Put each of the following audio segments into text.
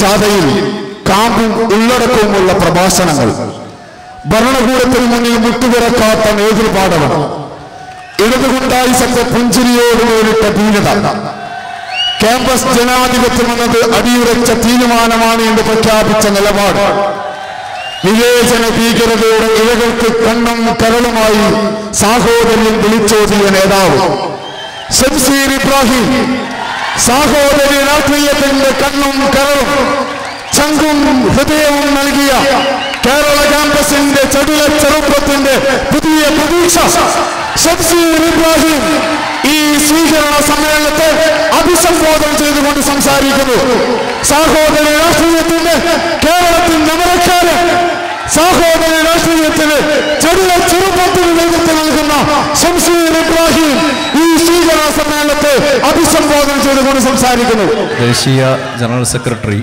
ജാഥയിൽ കാമ്പും ഉള്ളടക്കവുമുള്ള പ്രഭാഷണങ്ങൾ ഭരണകൂടത്തിന് മുന്നിൽ മുട്ടുകിടക്കാത്ത നേതൃപാഠവും ഇടതുകൊണ്ടായി സത്യ പുഞ്ചിരിയോട് നേരിട്ട ധീരത ക്യാമ്പസ് ജനാധിപത്യം എന്നത് അടിയുറച്ച തീരുമാനമാണ് എന്ന് പ്രഖ്യാപിച്ച നിലപാട് വിവേചന ഭീകരതയുടെ ഇഴകൾക്ക് കണ്ണും കരളുമായി സാഹോദര്യം വിളിച്ചോതിയ നേതാവ് ഷംസീർ ഇബ്രാഹിം സാഹോദര്യ രാഷ്ട്രീയത്തിന്റെ കണ്ണും കരളും ചങ്കും ഹൃദയവും നൽകിയ കേരള ക്യാമ്പസിന്റെ ചടുല ചെറുപ്പത്തിന്റെ പുതിയ പ്രതീക്ഷ ഷംസീർ ഇബ്രാഹിം ഈ സ്വീകരണ സമ്മേളനത്തെ അഭിസംബോധന ചെയ്തുകൊണ്ട് സംസാരിക്കുന്നു സാഹോദര്യ രാഷ്ട്രീയത്തിന്റെ കേരളത്തിന്റെ അമരക്കാരൻ സാഹോദര രാഷ്ട്രീയത്തിന് ചടുല ചെറുപ്പത്തിന് നേതൃത്വം നൽകുന്ന ഷംസീർ ഇബ്രാഹിം ഈ സ്വീകരണ സമ്മേളനത്തെ അഭിസംബോധന ചെയ്തുകൊണ്ട് സംസാരിക്കുന്നു ദേശീയ general secretary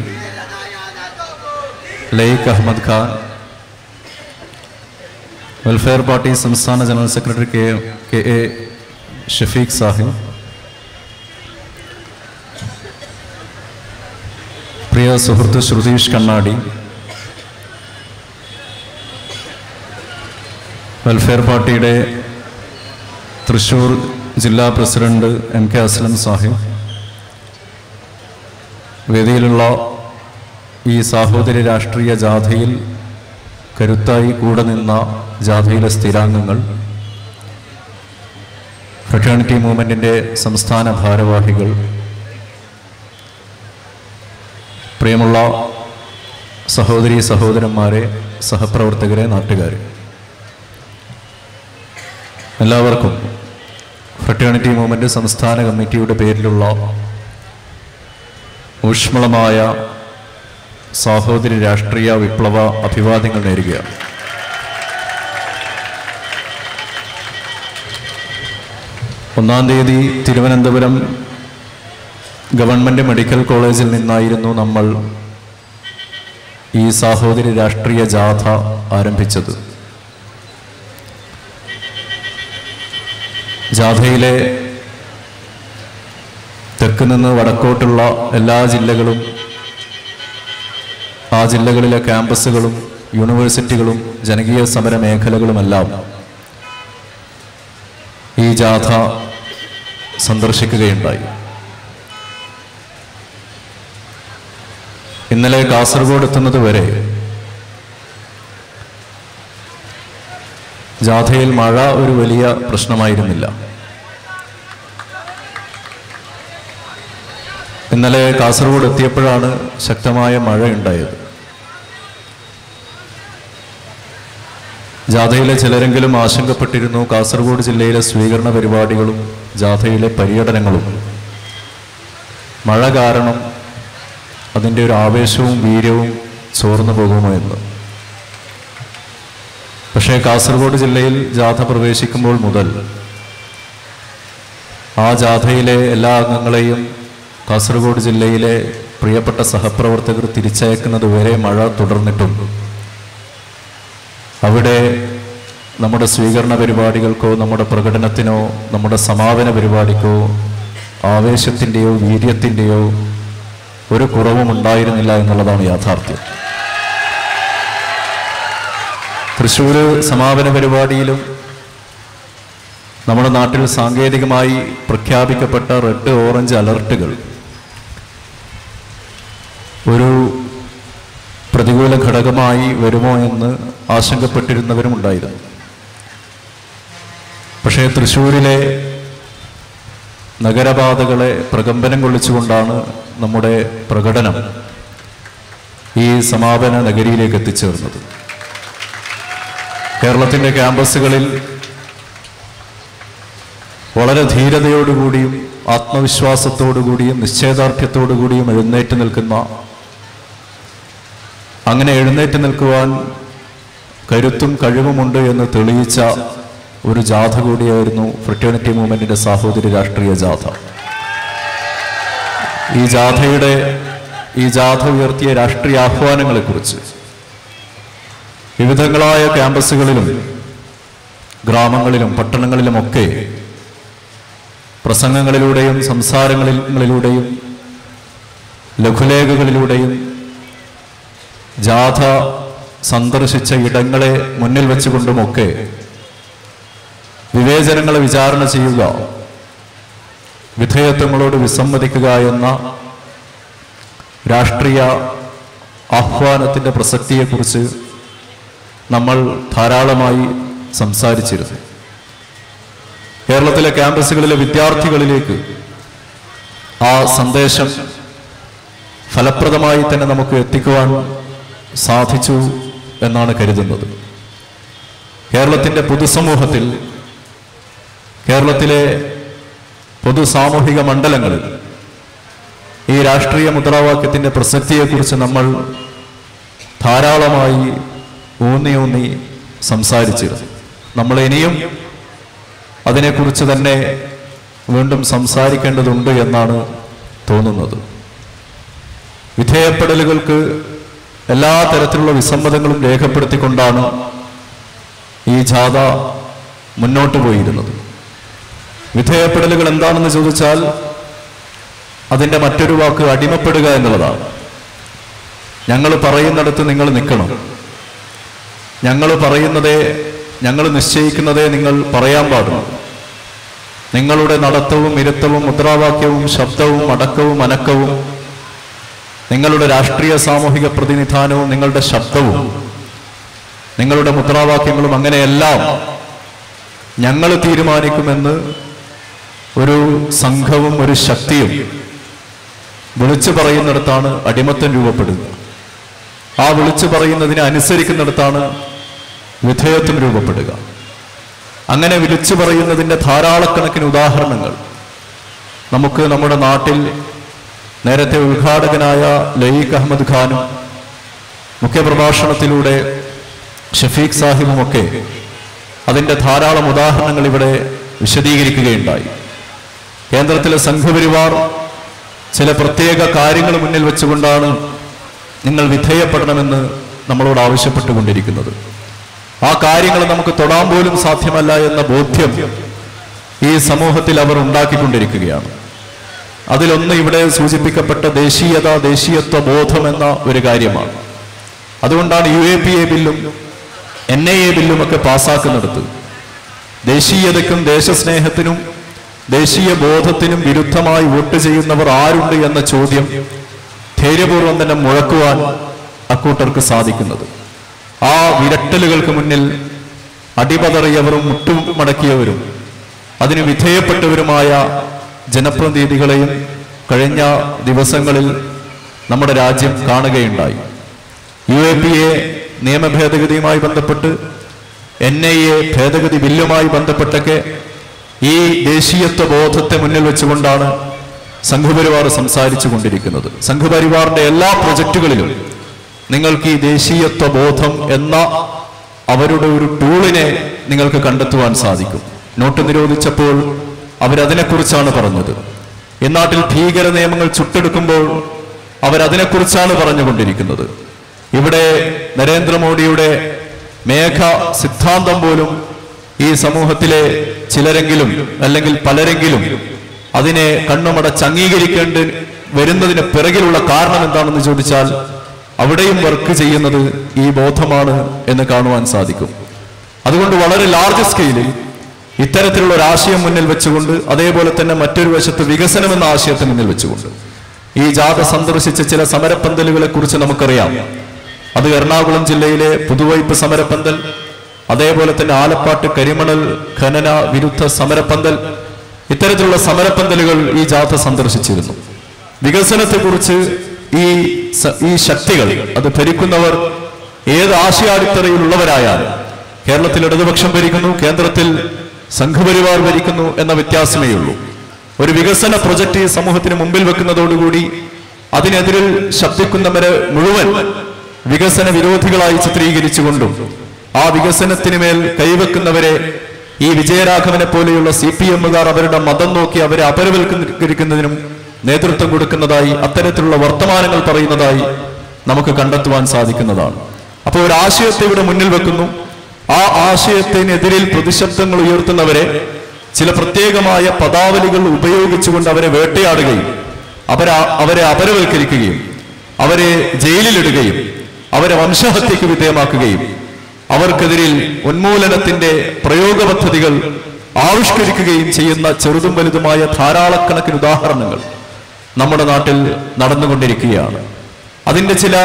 Laiq Ahmed Khan welfare party സംസ്ഥാന general secretary K K A Shafeeq Sahib പ്രിയ സുഹൃത്ത് ശ്രുതീഷ് കണ്ണാടി വെൽഫെയർ പാർട്ടിയുടെ തൃശൂർ ജില്ലാ president M K Aslam Sahib വേദിയിലുള്ള ഈ സാഹോദര്യ രാഷ്ട്രീയ ജാഥയിൽ കരുത്തായി കൂടെ നിന്ന ജാഥയിലെ സ്ഥിരാംഗങ്ങൾ ഫ്രട്ടേണിറ്റി മൂവ്മെൻറ്റിൻ്റെ സംസ്ഥാന ഭാരവാഹികൾ പ്രിയമുള്ള സഹോദരി സഹോദരന്മാരെ സഹപ്രവർത്തകരെ നാട്ടുകാരെ എല്ലാവർക്കും ഫ്രട്ടേണിറ്റി മൂവ്മെൻറ്റ് സംസ്ഥാന കമ്മിറ്റിയുടെ പേരിലുള്ള ഊഷ്മളമായ സാഹോദര്യ രാഷ്ട്രീയ വിപ്ലവ അഭിവാദ്യങ്ങൾ നേരുകയാണ് ഒന്നാം തീയതി തിരുവനന്തപുരം ഗവൺമെൻറ് മെഡിക്കൽ കോളേജിൽ നിന്നായിരുന്നു നമ്മൾ ഈ സാഹോദര്യ രാഷ്ട്രീയ ജാഥ ആരംഭിച്ചത് ജാഥയിലെ തെക്ക് നിന്ന് വടക്കോട്ടുള്ള എല്ലാ ജില്ലകളും ആ ജില്ലകളിലെ ക്യാമ്പസുകളും യൂണിവേഴ്സിറ്റികളും ജനകീയ സമര മേഖലകളുമെല്ലാം ഈ ജാഥ സന്ദർശിക്കുകയുണ്ടായി ഇന്നലെ കാസർഗോഡ് എത്തുന്നത് വരെ ജാഥയിൽ മഴ ഒരു വലിയ പ്രശ്നമായിരുന്നില്ല ഇന്നലെ കാസർഗോഡ് എത്തിയപ്പോഴാണ് ശക്തമായ മഴ ഉണ്ടായത് ജാഥയിലെ ചിലരെങ്കിലും ആശങ്കപ്പെട്ടിരുന്നു കാസർഗോഡ് ജില്ലയിലെ സ്വീകരണ പരിപാടികളും ജാഥയിലെ പര്യടനങ്ങളും മഴ കാരണം അതിൻ്റെ ഒരു ആവേശവും വീര്യവും ചോർന്നു പോകുമോ എന്ന് പക്ഷേ കാസർഗോഡ് ജില്ലയിൽ ജാഥ പ്രവേശിക്കുമ്പോൾ മുതൽ ആ ജാഥയിലെ എല്ലാ അംഗങ്ങളെയും കാസർഗോഡ് ജില്ലയിലെ പ്രിയപ്പെട്ട സഹപ്രവർത്തകർ തിരിച്ചയക്കുന്നത് വരെ മഴ തുടർന്നിട്ടും അവിടെ നമ്മുടെ സ്വീകരണ പരിപാടികൾക്കോ നമ്മുടെ പ്രകടനത്തിനോ നമ്മുടെ സമാപന പരിപാടിക്കോ ആവേശത്തിൻ്റെയോ വീര്യത്തിൻ്റെയോ ഒരു കുറവും ഉണ്ടായിരുന്നില്ല എന്നുള്ളതാണ് യാഥാർത്ഥ്യം തൃശ്ശൂർ സമാപന പരിപാടിയിലും നമ്മുടെ നാട്ടിൽ സാങ്കേതികമായി പ്രഖ്യാപിക്കപ്പെട്ട റെഡ് ഓറഞ്ച് അലർട്ടുകൾ ഒരു പ്രതികൂല ഘടകമായി വരുമോ എന്ന് ആശങ്കപ്പെട്ടിരുന്നവരും ഉണ്ടായിരുന്നു പക്ഷേ തൃശ്ശൂരിലെ നഗരപാതകളെ പ്രകമ്പനം കൊള്ളിച്ചുകൊണ്ടാണ് നമ്മുടെ പ്രകടനം ഈ സമാപന നഗരിയിലേക്ക് എത്തിച്ചേർന്നത് കേരളത്തിൻ്റെ ക്യാമ്പസുകളിൽ വളരെ ധീരതയോടുകൂടിയും ആത്മവിശ്വാസത്തോടുകൂടിയും നിശ്ചയദാർഢ്യത്തോടുകൂടിയും എഴുന്നേറ്റ് നിൽക്കുന്ന അങ്ങനെ എഴുന്നേറ്റ് നിൽക്കുവാൻ കരുത്തും കഴിവുമുണ്ട് എന്ന് തെളിയിച്ച ഒരു ജാഥ കൂടിയായിരുന്നു ഫ്രറ്റേണിറ്റി മൂവ്മെന്റിന്റെ സാഹോദര്യ രാഷ്ട്രീയ ജാഥ ഈ ജാഥയുടെ ഈ ജാഥ ഉയർത്തിയ രാഷ്ട്രീയ ആഹ്വാനങ്ങളെക്കുറിച്ച് വിവിധങ്ങളായ ക്യാമ്പസുകളിലും ഗ്രാമങ്ങളിലും പട്ടണങ്ങളിലുമൊക്കെ പ്രസംഗങ്ങളിലൂടെയും സംസാരങ്ങളിലൂടെയും ലഘുലേഖകളിലൂടെയും ജാഥ സന്ദർശിച്ച ഇടങ്ങളെ മുന്നിൽ വെച്ചുകൊണ്ടുമൊക്കെ വിവേചനങ്ങളെ വിചാരണ ചെയ്യുക വിധേയത്വങ്ങളോട് വിസമ്മതിക്കുക എന്ന രാഷ്ട്രീയ ആഹ്വാനത്തിൻ്റെ പ്രസക്തിയെക്കുറിച്ച് നമ്മൾ ധാരാളമായി സംസാരിച്ചിരുന്നു കേരളത്തിലെ ക്യാമ്പസുകളിലെ വിദ്യാർത്ഥികളിലേക്ക് ആ സന്ദേശം ഫലപ്രദമായി തന്നെ നമുക്ക് എത്തിക്കുവാൻ സാധിച്ചു എന്നാണ് കരുതുന്നത് കേരളത്തിൻ്റെ പൊതുസമൂഹത്തിൽ കേരളത്തിലെ പൊതു സാമൂഹിക മണ്ഡലങ്ങളിൽ ഈ രാഷ്ട്രീയ മുദ്രാവാക്യത്തിൻ്റെ പ്രസക്തിയെക്കുറിച്ച് നമ്മൾ ധാരാളമായി ഊന്നി ഊന്നി സംസാരിച്ചിരുന്നു നമ്മൾ ഇനിയും അതിനെക്കുറിച്ച് തന്നെ വീണ്ടും സംസാരിക്കേണ്ടതുണ്ട് എന്നാണ് തോന്നുന്നത് വിധേയപ്പെടലുകൾക്ക് എല്ലാ തരത്തിലുള്ള വിസമ്മതങ്ങളും രേഖപ്പെടുത്തിക്കൊണ്ടാണ് ഈ ജാഥ മുന്നോട്ട് പോയിരുന്നത് വിധേയപ്പെടലുകൾ എന്താണെന്ന് ചോദിച്ചാൽ അതിൻ്റെ മറ്റൊരു വാക്ക് അടിമപ്പെടുക എന്നുള്ളതാണ് ഞങ്ങൾ പറയുന്നിടത്ത് നിങ്ങൾ നിൽക്കണം ഞങ്ങൾ പറയുന്നതേ ഞങ്ങൾ നിശ്ചയിക്കുന്നതേ നിങ്ങൾ പറയാൻ പാടുള്ളൂ നിങ്ങളുടെ നടത്തവും ഇരുത്തവും മുദ്രാവാക്യവും ശബ്ദവും അടക്കവും അനക്കവും നിങ്ങളുടെ രാഷ്ട്രീയ സാമൂഹിക പ്രതിനിധാനവും നിങ്ങളുടെ ശബ്ദവും നിങ്ങളുടെ മുദ്രാവാക്യങ്ങളും അങ്ങനെയെല്ലാം ഞങ്ങൾ തീരുമാനിക്കുമെന്ന് ഒരു സംഘവും ഒരു ശക്തിയും വിളിച്ചു പറയുന്നിടത്താണ് അടിമത്തം രൂപപ്പെടുന്നത് ആ വിളിച്ചു പറയുന്നതിനെ അനുസരിക്കുന്നിടത്താണ് വിധേയത്വം രൂപപ്പെടുക അങ്ങനെ വിളിച്ചു പറയുന്നതിൻ്റെ ധാരാളക്കണക്കിന് ഉദാഹരണങ്ങൾ നമുക്ക് നമ്മുടെ നാട്ടിൽ നേരത്തെ ഉദ്ഘാടകനായ ലയീഖ് അഹമ്മദ് ഖാനും മുഖ്യപ്രഭാഷണത്തിലൂടെ ഷഫീഖ് സാഹിബുമൊക്കെ അതിൻ്റെ ധാരാളം ഉദാഹരണങ്ങൾ ഇവിടെ വിശദീകരിക്കുകയുണ്ടായി കേന്ദ്രത്തിലെ സംഘപരിവാർ ചില പ്രത്യേക കാര്യങ്ങൾ മുന്നിൽ വെച്ചുകൊണ്ടാണ് നിങ്ങൾ വിധേയപ്പെടണമെന്ന് നമ്മളോട് ആവശ്യപ്പെട്ടുകൊണ്ടിരിക്കുന്നത് ആ കാര്യങ്ങൾ നമുക്ക് തൊടാൻ പോലും സാധ്യമല്ല എന്ന ബോധ്യം ഈ സമൂഹത്തിൽ അവർ ഉണ്ടാക്കിക്കൊണ്ടിരിക്കുകയാണ് അതിലൊന്ന് ഇവിടെ സൂചിപ്പിക്കപ്പെട്ട ദേശീയത ദേശീയത്വ ബോധം എന്ന ഒരു കാര്യമാണ് അതുകൊണ്ടാണ് യു എ പി എ ബില്ലും എൻ ഐ എ ബില്ലും ഒക്കെ പാസ്സാക്കുന്നിടത്ത് ദേശീയതയ്ക്കും ദേശസ്നേഹത്തിനും ദേശീയ ബോധത്തിനും വിരുദ്ധമായി വോട്ട് ചെയ്യുന്നവർ ആരുണ്ട് എന്ന ചോദ്യം ധൈര്യപൂർവ്വം തന്നെ മുഴക്കുവാൻ അക്കൂട്ടർക്ക് സാധിക്കുന്നത് ആ വിരട്ടലുകൾക്ക് മുന്നിൽ അടിപതറിയവരും മുട്ടുമടക്കിയവരും അതിന് വിധേയപ്പെട്ടവരുമായ ജനപ്രതിനിധികളെയും കഴിഞ്ഞ ദിവസങ്ങളിൽ നമ്മുടെ രാജ്യം കാണുകയുണ്ടായി യു എ പി എ നിയമ ഭേദഗതിയുമായി ബന്ധപ്പെട്ട് എൻ ഐ എ ഭേദഗതി ബില്ലുമായി ബന്ധപ്പെട്ടൊക്കെ ഈ ദേശീയത്വ ബോധത്തെ മുന്നിൽ വെച്ചുകൊണ്ടാണ് സംഘപരിവാർ സംസാരിച്ചു കൊണ്ടിരിക്കുന്നത് സംഘപരിവാറിന്റെ എല്ലാ പ്രൊജക്റ്റുകളിലും നിങ്ങൾക്ക് ഈ ദേശീയത്വ ബോധം എന്ന അവരുടെ ഒരു ടൂളിനെ നിങ്ങൾക്ക് കണ്ടെത്തുവാൻ സാധിക്കും നോട്ട് നിരോധിച്ചപ്പോൾ അവരതിനെക്കുറിച്ചാണ് പറഞ്ഞത് ഇന്നാട്ടിൽ ഭീകര നിയമങ്ങൾ ചുട്ടെടുക്കുമ്പോൾ അവരതിനെക്കുറിച്ചാണ് പറഞ്ഞുകൊണ്ടിരിക്കുന്നത് ഇവിടെ നരേന്ദ്രമോദിയുടെ മേഘ സിദ്ധാന്തം പോലും ഈ സമൂഹത്തിലെ ചിലരെങ്കിലും അല്ലെങ്കിൽ പലരെങ്കിലും അതിനെ കണ്ണുമടച്ച് അംഗീകരിക്കേണ്ടി വരുന്നതിന് പിറകിലുള്ള കാരണം എന്താണെന്ന് ചോദിച്ചാൽ അവിടെയും വർക്ക് ചെയ്യുന്നത് ഈ ബോധമാണ് എന്ന് കാണുവാൻ സാധിക്കും അതുകൊണ്ട് വളരെ ലാർജ് സ്കെയിലിൽ ഇത്തരത്തിലുള്ള ഒരു ആശയം മുന്നിൽ വെച്ചുകൊണ്ട് അതേപോലെ തന്നെ മറ്റൊരു വശത്ത് വികസനം എന്ന ആശയത്തെ മുന്നിൽ വെച്ചുകൊണ്ട് ഈ ജാഥ സന്ദർശിച്ച ചില സമരപ്പന്തലുകളെ കുറിച്ച് നമുക്കറിയാം അത് എറണാകുളം ജില്ലയിലെ പുതുവൈപ്പ് സമരപ്പന്തൽ അതേപോലെ തന്നെ ആലപ്പാട്ട് കരിമണൽ ഖനന വിരുദ്ധ സമരപ്പന്തൽ ഇത്തരത്തിലുള്ള സമരപ്പന്തലുകൾ ഈ ജാഥ സന്ദർശിച്ചിരുന്നു വികസനത്തെക്കുറിച്ച് ഈ സ- ഈ ശക്തികൾ അത് ഭരിക്കുന്നവർ ഏത് ആശയാടിത്തറയിലുള്ളവരായാലും കേരളത്തിൽ ഇടതുപക്ഷം ഭരിക്കുന്നു കേന്ദ്രത്തിൽ സംഘപരിവാർ ഭരിക്കുന്നു എന്ന വ്യത്യാസമേ ഉള്ളൂ ഒരു വികസന പ്രൊജക്ട് ഈ സമൂഹത്തിന് മുമ്പിൽ വെക്കുന്നതോടുകൂടി അതിനെതിരിൽ ശബ്ദിക്കുന്നവരെ മുഴുവൻ വികസന വിരോധികളായി ചിത്രീകരിച്ചുകൊണ്ടും ആ വികസനത്തിന് മേൽ കൈവെക്കുന്നവരെ ഈ വിജയരാഘവനെ പോലെയുള്ള സി പി എമ്മുകാർ അവരുടെ മതം നോക്കി അവരെ അപരവൽക്കരിക്കുന്നതിനും നേതൃത്വം കൊടുക്കുന്നതായി അത്തരത്തിലുള്ള വർത്തമാനങ്ങൾ പറയുന്നതായി നമുക്ക് കണ്ടെത്തുവാൻ സാധിക്കുന്നതാണ് അപ്പോൾ ഒരു ആശയത്തെ ഇവിടെ മുന്നിൽ വെക്കുന്നു ആ ആശയത്തിനെതിരിൽ പ്രതിശബ്ദങ്ങൾ ഉയർത്തുന്നവരെ ചില പ്രത്യേകമായ പദാവലികൾ ഉപയോഗിച്ചുകൊണ്ട് അവരെ വേട്ടയാടുകയും അവരെ അവരെ അപരവൽക്കരിക്കുകയും അവരെ ജയിലിലിടുകയും അവരെ വംശഹത്യക്ക് വിധേയമാക്കുകയും അവർക്കെതിരിൽ ഉന്മൂലനത്തിന്റെ പ്രയോഗ പദ്ധതികൾ ആവിഷ്കരിക്കുകയും ചെയ്യുന്ന ചെറുതും വലുതുമായ ധാരാളക്കണക്കിന് ഉദാഹരണങ്ങൾ നമ്മുടെ നാട്ടിൽ നടന്നുകൊണ്ടിരിക്കുകയാണ് അതിന്റെ ചില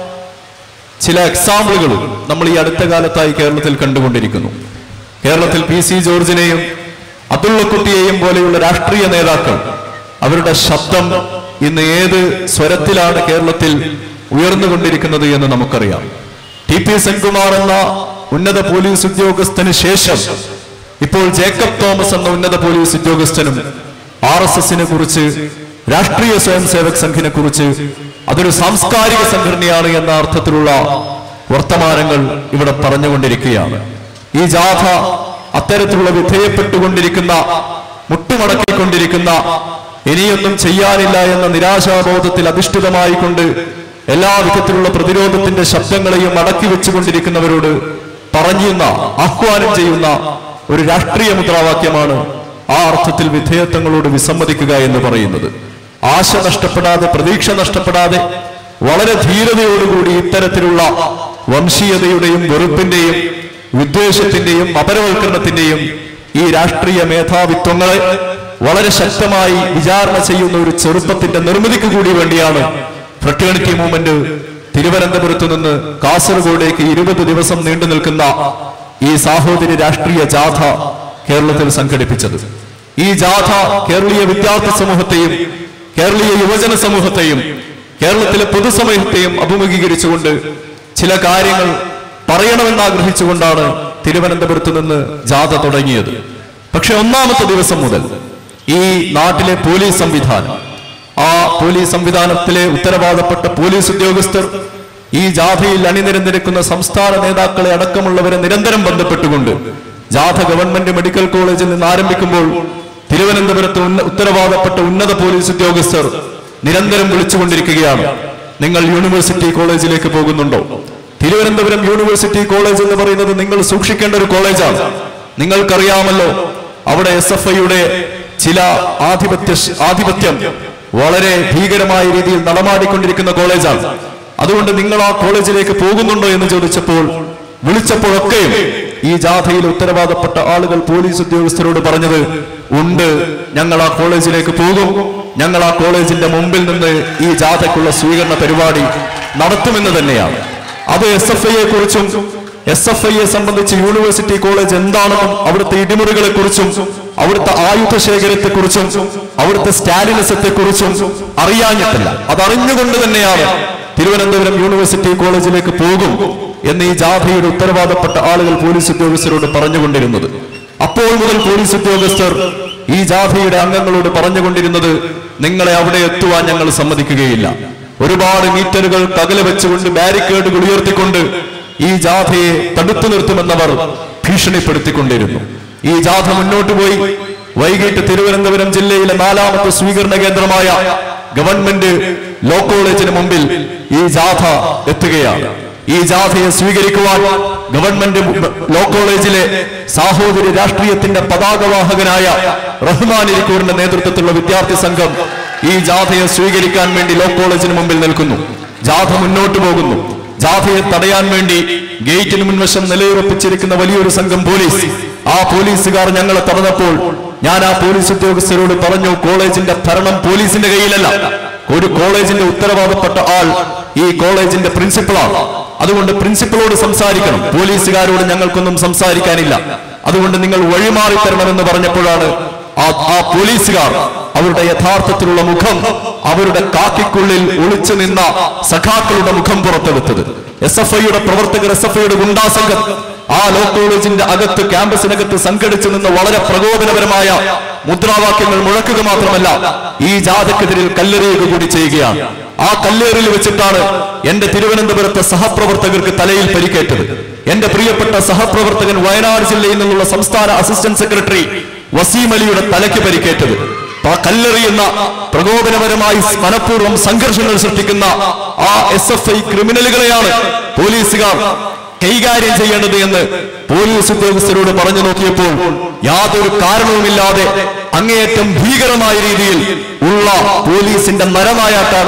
ചില എക്സാമ്പിളുകളും നമ്മൾ ഈ അടുത്ത കാലത്തായി കേരളത്തിൽ കണ്ടുകൊണ്ടിരിക്കുന്നു കേരളത്തിൽ പി സി ജോർജിനെയും അതുള്ളക്കുട്ടിയെയും പോലെയുള്ള രാഷ്ട്രീയ നേതാക്കൾ അവരുടെ ശബ്ദം ഇന്ന് ഏത് സ്വരത്തിലാണ് കേരളത്തിൽ ഉയർന്നുകൊണ്ടിരിക്കുന്നത് എന്ന് നമുക്കറിയാം ടി പി സെൻകുമാർ എന്ന ഉന്നത പോലീസ് ഉദ്യോഗസ്ഥന് ശേഷം ഇപ്പോൾ ജേക്കബ് തോമസ് എന്ന ഉന്നത പോലീസ് ഉദ്യോഗസ്ഥനും ആർ എസ് എസിനെ കുറിച്ച് രാഷ്ട്രീയ സ്വയം സേവക് സംഘിനെ കുറിച്ച് അതൊരു സാംസ്കാരിക സംഘടനയാണ് എന്ന അർത്ഥത്തിലുള്ള വർത്തമാനങ്ങൾ ഇവിടെ പറഞ്ഞുകൊണ്ടിരിക്കുകയാണ് ഈ ജാഥ അത്തരത്തിലുള്ള വിധേയപ്പെട്ടുകൊണ്ടിരിക്കുന്ന മുട്ടുമടക്കിക്കൊണ്ടിരിക്കുന്ന ഇനിയൊന്നും ചെയ്യാനില്ല എന്ന നിരാശാബോധത്തിൽ അധിഷ്ഠിതമായിക്കൊണ്ട് എല്ലാ വിധത്തിലുള്ള പ്രതിരോധത്തിന്റെ ശബ്ദങ്ങളെയും അടക്കി വെച്ചുകൊണ്ടിരിക്കുന്നവരോട് പറയുന്ന ആഹ്വാനം ചെയ്യുന്ന ഒരു രാഷ്ട്രീയ മുദ്രാവാക്യമാണ് ആ അർത്ഥത്തിൽ വിധേയത്വങ്ങളോട് വിസമ്മതിക്കുക എന്ന് പറയുന്നത് ആശ നഷ്ടപ്പെടാതെ പ്രതീക്ഷ നഷ്ടപ്പെടാതെ വളരെ ധീരതയോടുകൂടി ഇത്തരത്തിലുള്ള വംശീയതയുടെയും വെറുപ്പിന്റെയും വിദ്വേഷത്തിന്റെയും അപരവൽക്കരണത്തിന്റെയും ഈ രാഷ്ട്രീയ മേധാവിത്വങ്ങളെ വളരെ ശക്തമായി വിചാരണ ചെയ്യുന്ന ഒരു ചെറുപ്പത്തിന്റെ നിർമ്മിതിക്ക് കൂടി വേണ്ടിയാണ് ഫ്രട്ടേണിറ്റി മൂവ്മെന്റ് തിരുവനന്തപുരത്ത് നിന്ന് കാസർഗോഡേക്ക് ഇരുപത് ദിവസം നീണ്ടു നിൽക്കുന്ന ഈ സാഹോദര്യ രാഷ്ട്രീയ ജാഥ കേരളത്തിൽ സംഘടിപ്പിച്ചത് ഈ ജാഥ കേരളീയ വിദ്യാർത്ഥി സമൂഹത്തെയും കേരളീയ യുവജന സമൂഹത്തെയും കേരളത്തിലെ പൊതുസമൂഹത്തെയും അഭിമുഖീകരിച്ചുകൊണ്ട് ചില കാര്യങ്ങൾ പറയണമെന്ന് ആഗ്രഹിച്ചുകൊണ്ടാണ് തിരുവനന്തപുരത്ത് നിന്ന് ജാഥ തുടങ്ങിയത് പക്ഷെ ഒന്നാമത്തെ ദിവസം മുതൽ ഈ നാട്ടിലെ പോലീസ് സംവിധാനം ആ പോലീസ് സംവിധാനത്തിലെ ഉത്തരവാദപ്പെട്ട പോലീസ് ഉദ്യോഗസ്ഥർ ഈ ജാഥയിൽ അണിനിരന്നിരിക്കുന്ന സംസ്ഥാന നേതാക്കളെ അടക്കമുള്ളവരെ നിരന്തരം ബന്ധപ്പെട്ടുകൊണ്ട് ജാഥ ഗവൺമെന്റ് മെഡിക്കൽ കോളേജിൽ നിന്ന് ആരംഭിക്കുമ്പോൾ തിരുവനന്തപുരത്ത് ഉന്ന- ഉത്തരവാദപ്പെട്ട ഉന്നത പോലീസ് ഉദ്യോഗസ്ഥർ നിരന്തരം വിളിച്ചുകൊണ്ടിരിക്കുകയാണ് നിങ്ങൾ യൂണിവേഴ്സിറ്റി കോളേജിലേക്ക് പോകുന്നുണ്ടോ തിരുവനന്തപുരം യൂണിവേഴ്സിറ്റി കോളേജ് എന്ന് പറയുന്നത് നിങ്ങൾ സൂക്ഷിക്കേണ്ട ഒരു കോളേജാണ് നിങ്ങൾക്കറിയാമല്ലോ അവിടെ എസ് എഫ് ഐയുടെ ചില ആധിപത്യ ആധിപത്യം വളരെ ഭീകരമായ രീതിയിൽ നടമാടിക്കൊണ്ടിരിക്കുന്ന കോളേജാണ് അതുകൊണ്ട് നിങ്ങൾ ആ കോളേജിലേക്ക് പോകുന്നുണ്ടോ എന്ന് ചോദിച്ചപ്പോൾ വിളിച്ചപ്പോഴൊക്കെയും ഈ ജാഥയിൽ ഉത്തരവാദപ്പെട്ട ആളുകൾ പോലീസ് ഉദ്യോഗസ്ഥരോട് പറഞ്ഞത് ഉണ്ട് ഞങ്ങൾ ആ കോളേജിലേക്ക് പോകും ഞങ്ങൾ ആ കോളേജിന്റെ മുമ്പിൽ നിന്ന് ഈ ജാഥയ്ക്കുള്ള സ്വീകരണ പരിപാടി നടത്തുമെന്ന് തന്നെയാണ് അത് എസ് എഫ് ഐയെ കുറിച്ചും എസ് എഫ് ഐയെ സംബന്ധിച്ച് യൂണിവേഴ്സിറ്റി കോളേജ് എന്താണെന്നും അവിടുത്തെ ഇടിമുറികളെ കുറിച്ചും അവിടുത്തെ ആയുധ ശേഖരത്തെ കുറിച്ചും അവിടുത്തെ സ്റ്റാലിനിസത്തെ കുറിച്ചും അറിയാഞ്ഞിട്ടില്ല അതറിഞ്ഞുകൊണ്ട് തന്നെയാണ് തിരുവനന്തപുരം യൂണിവേഴ്സിറ്റി കോളേജിലേക്ക് പോകും എന്ന് ഈ ജാഥയുടെ ഉത്തരവാദപ്പെട്ട ആളുകൾ പോലീസ് ഉദ്യോഗസ്ഥരോട് പറഞ്ഞുകൊണ്ടിരുന്നത് അപ്പോൾ മുതൽ പോലീസ് ഉദ്യോഗസ്ഥർ ഈ ജാഥയുടെ അംഗങ്ങളോട് പറഞ്ഞുകൊണ്ടിരുന്നത് നിങ്ങളെ അവിടെ എത്തുവാൻ ഞങ്ങൾ സമ്മതിക്കുകയില്ല ഒരുപാട് മീറ്ററുകൾ കകല വെച്ചുകൊണ്ട് ബാരിക്കേഡുകൾ ഉയർത്തിക്കൊണ്ട് ഈ ജാഥയെ തടുത്തു നിർത്തുമെന്നവർ ഭീഷണിപ്പെടുത്തിക്കൊണ്ടിരുന്നു ഈ ജാഥ മുന്നോട്ട് പോയി വൈകിട്ട് തിരുവനന്തപുരം ജില്ലയിലെ നാലാമത്തെ സ്വീകരണ കേന്ദ്രമായ ഗവൺമെന്റ് ലോ കോളേജിന് മുമ്പിൽ ഈ ജാഥ എത്തുകയാണ് ഈ ജാഥയെ സ്വീകരിക്കുവാൻ ഗവൺമെന്റ് ലോ കോളേജിലെ സാഹോദര്യ രാഷ്ട്രീയത്തിന്റെ പതാകവാഹകനായ റഹ്മാൻ ഇരിക്കൂറിന്റെ നേതൃത്വത്തിലുള്ള വിദ്യാർത്ഥി സംഘം ഈ ജാഥയെ സ്വീകരിക്കാൻ വേണ്ടി ലോ കോളേജിന് മുമ്പിൽ നിൽക്കുന്നു ജാഥ മുന്നോട്ട് പോകുന്നു ജാഥയെ തടയാൻ വേണ്ടി ഗേറ്റിന് മുൻവശം നിലയുറപ്പിച്ചിരിക്കുന്ന വലിയൊരു സംഘം പോലീസ് ആ പോലീസുകാർ ഞങ്ങളെ തടഞ്ഞപ്പോൾ ഞാൻ ആ പോലീസ് ഉദ്യോഗസ്ഥരോട് പറഞ്ഞു കോളേജിന്റെ ഭരണം പോലീസിന്റെ കയ്യിലല്ല ഒരു കോളേജിന്റെ ഉത്തരവാദപ്പെട്ട ആൾ ഈ കോളേജിന്റെ പ്രിൻസിപ്പളാണ് അതുകൊണ്ട് പ്രിൻസിപ്പളോട് സംസാരിക്കണം പോലീസുകാരോട് ഞങ്ങൾക്കൊന്നും സംസാരിക്കാനില്ല അതുകൊണ്ട് നിങ്ങൾ വഴിമാറി തരണമെന്ന് പറഞ്ഞപ്പോഴാണ് ആ ആ പോലീസുകാർ അവരുടെ യഥാർത്ഥത്തിലുള്ള മുഖം അവരുടെ കാക്കിക്കുള്ളിൽ ഒളിച്ചു നിന്ന സഖാക്കളുടെ മുഖം പുറത്തെടുത്തത് എസ് എഫ് ഐയുടെ പ്രവർത്തകർ എസ് എഫ് ഐയുടെ ഗുണ്ടാസംഘം ആ ലോ കോളേജിന്റെ അകത്ത് ക്യാമ്പസിനകത്ത് സംഘടിച്ചു നിന്ന് വളരെ പ്രകോപനപരമായ മുദ്രാവാക്യങ്ങൾ മുഴക്കുക മാത്രമല്ല ഈ ജാഥക്കെതിരിൽ കല്ലെറിയുക കൂടി ചെയ്യുകയാണ് ആ കല്ലേറിൽ വെച്ചിട്ടാണ് എന്റെ തിരുവനന്തപുരത്തെ സഹപ്രവർത്തകർക്ക് തലയിൽ പരിക്കേറ്റത് എന്റെ പ്രിയപ്പെട്ട സഹപ്രവർത്തകൻ വയനാട് ജില്ലയിൽ നിന്നുള്ള സംസ്ഥാന അസിസ്റ്റന്റ് സെക്രട്ടറി വസീം അലിയുടെ തലയ്ക്ക് പരിക്കേറ്റത് ആ കല്ലെറിയുന്ന പ്രകോപനപരമായി മനഃപൂർവ്വം സംഘർഷങ്ങൾ സൃഷ്ടിക്കുന്ന ആ എസ് എഫ് ഐ ക്രിമിനലുകളെയാണ് പോലീസുകാർ കൈകാര്യം ചെയ്യേണ്ടത് എന്ന് പോലീസ് ഉദ്യോഗസ്ഥരോട് പറഞ്ഞു നോക്കിയപ്പോൾ യാതൊരു കാരണവുമില്ലാതെ അങ്ങേയറ്റം ഭീകരമായ രീതിയിൽ ഉള്ള പോലീസിന്റെ നരനായാട്ടാണ്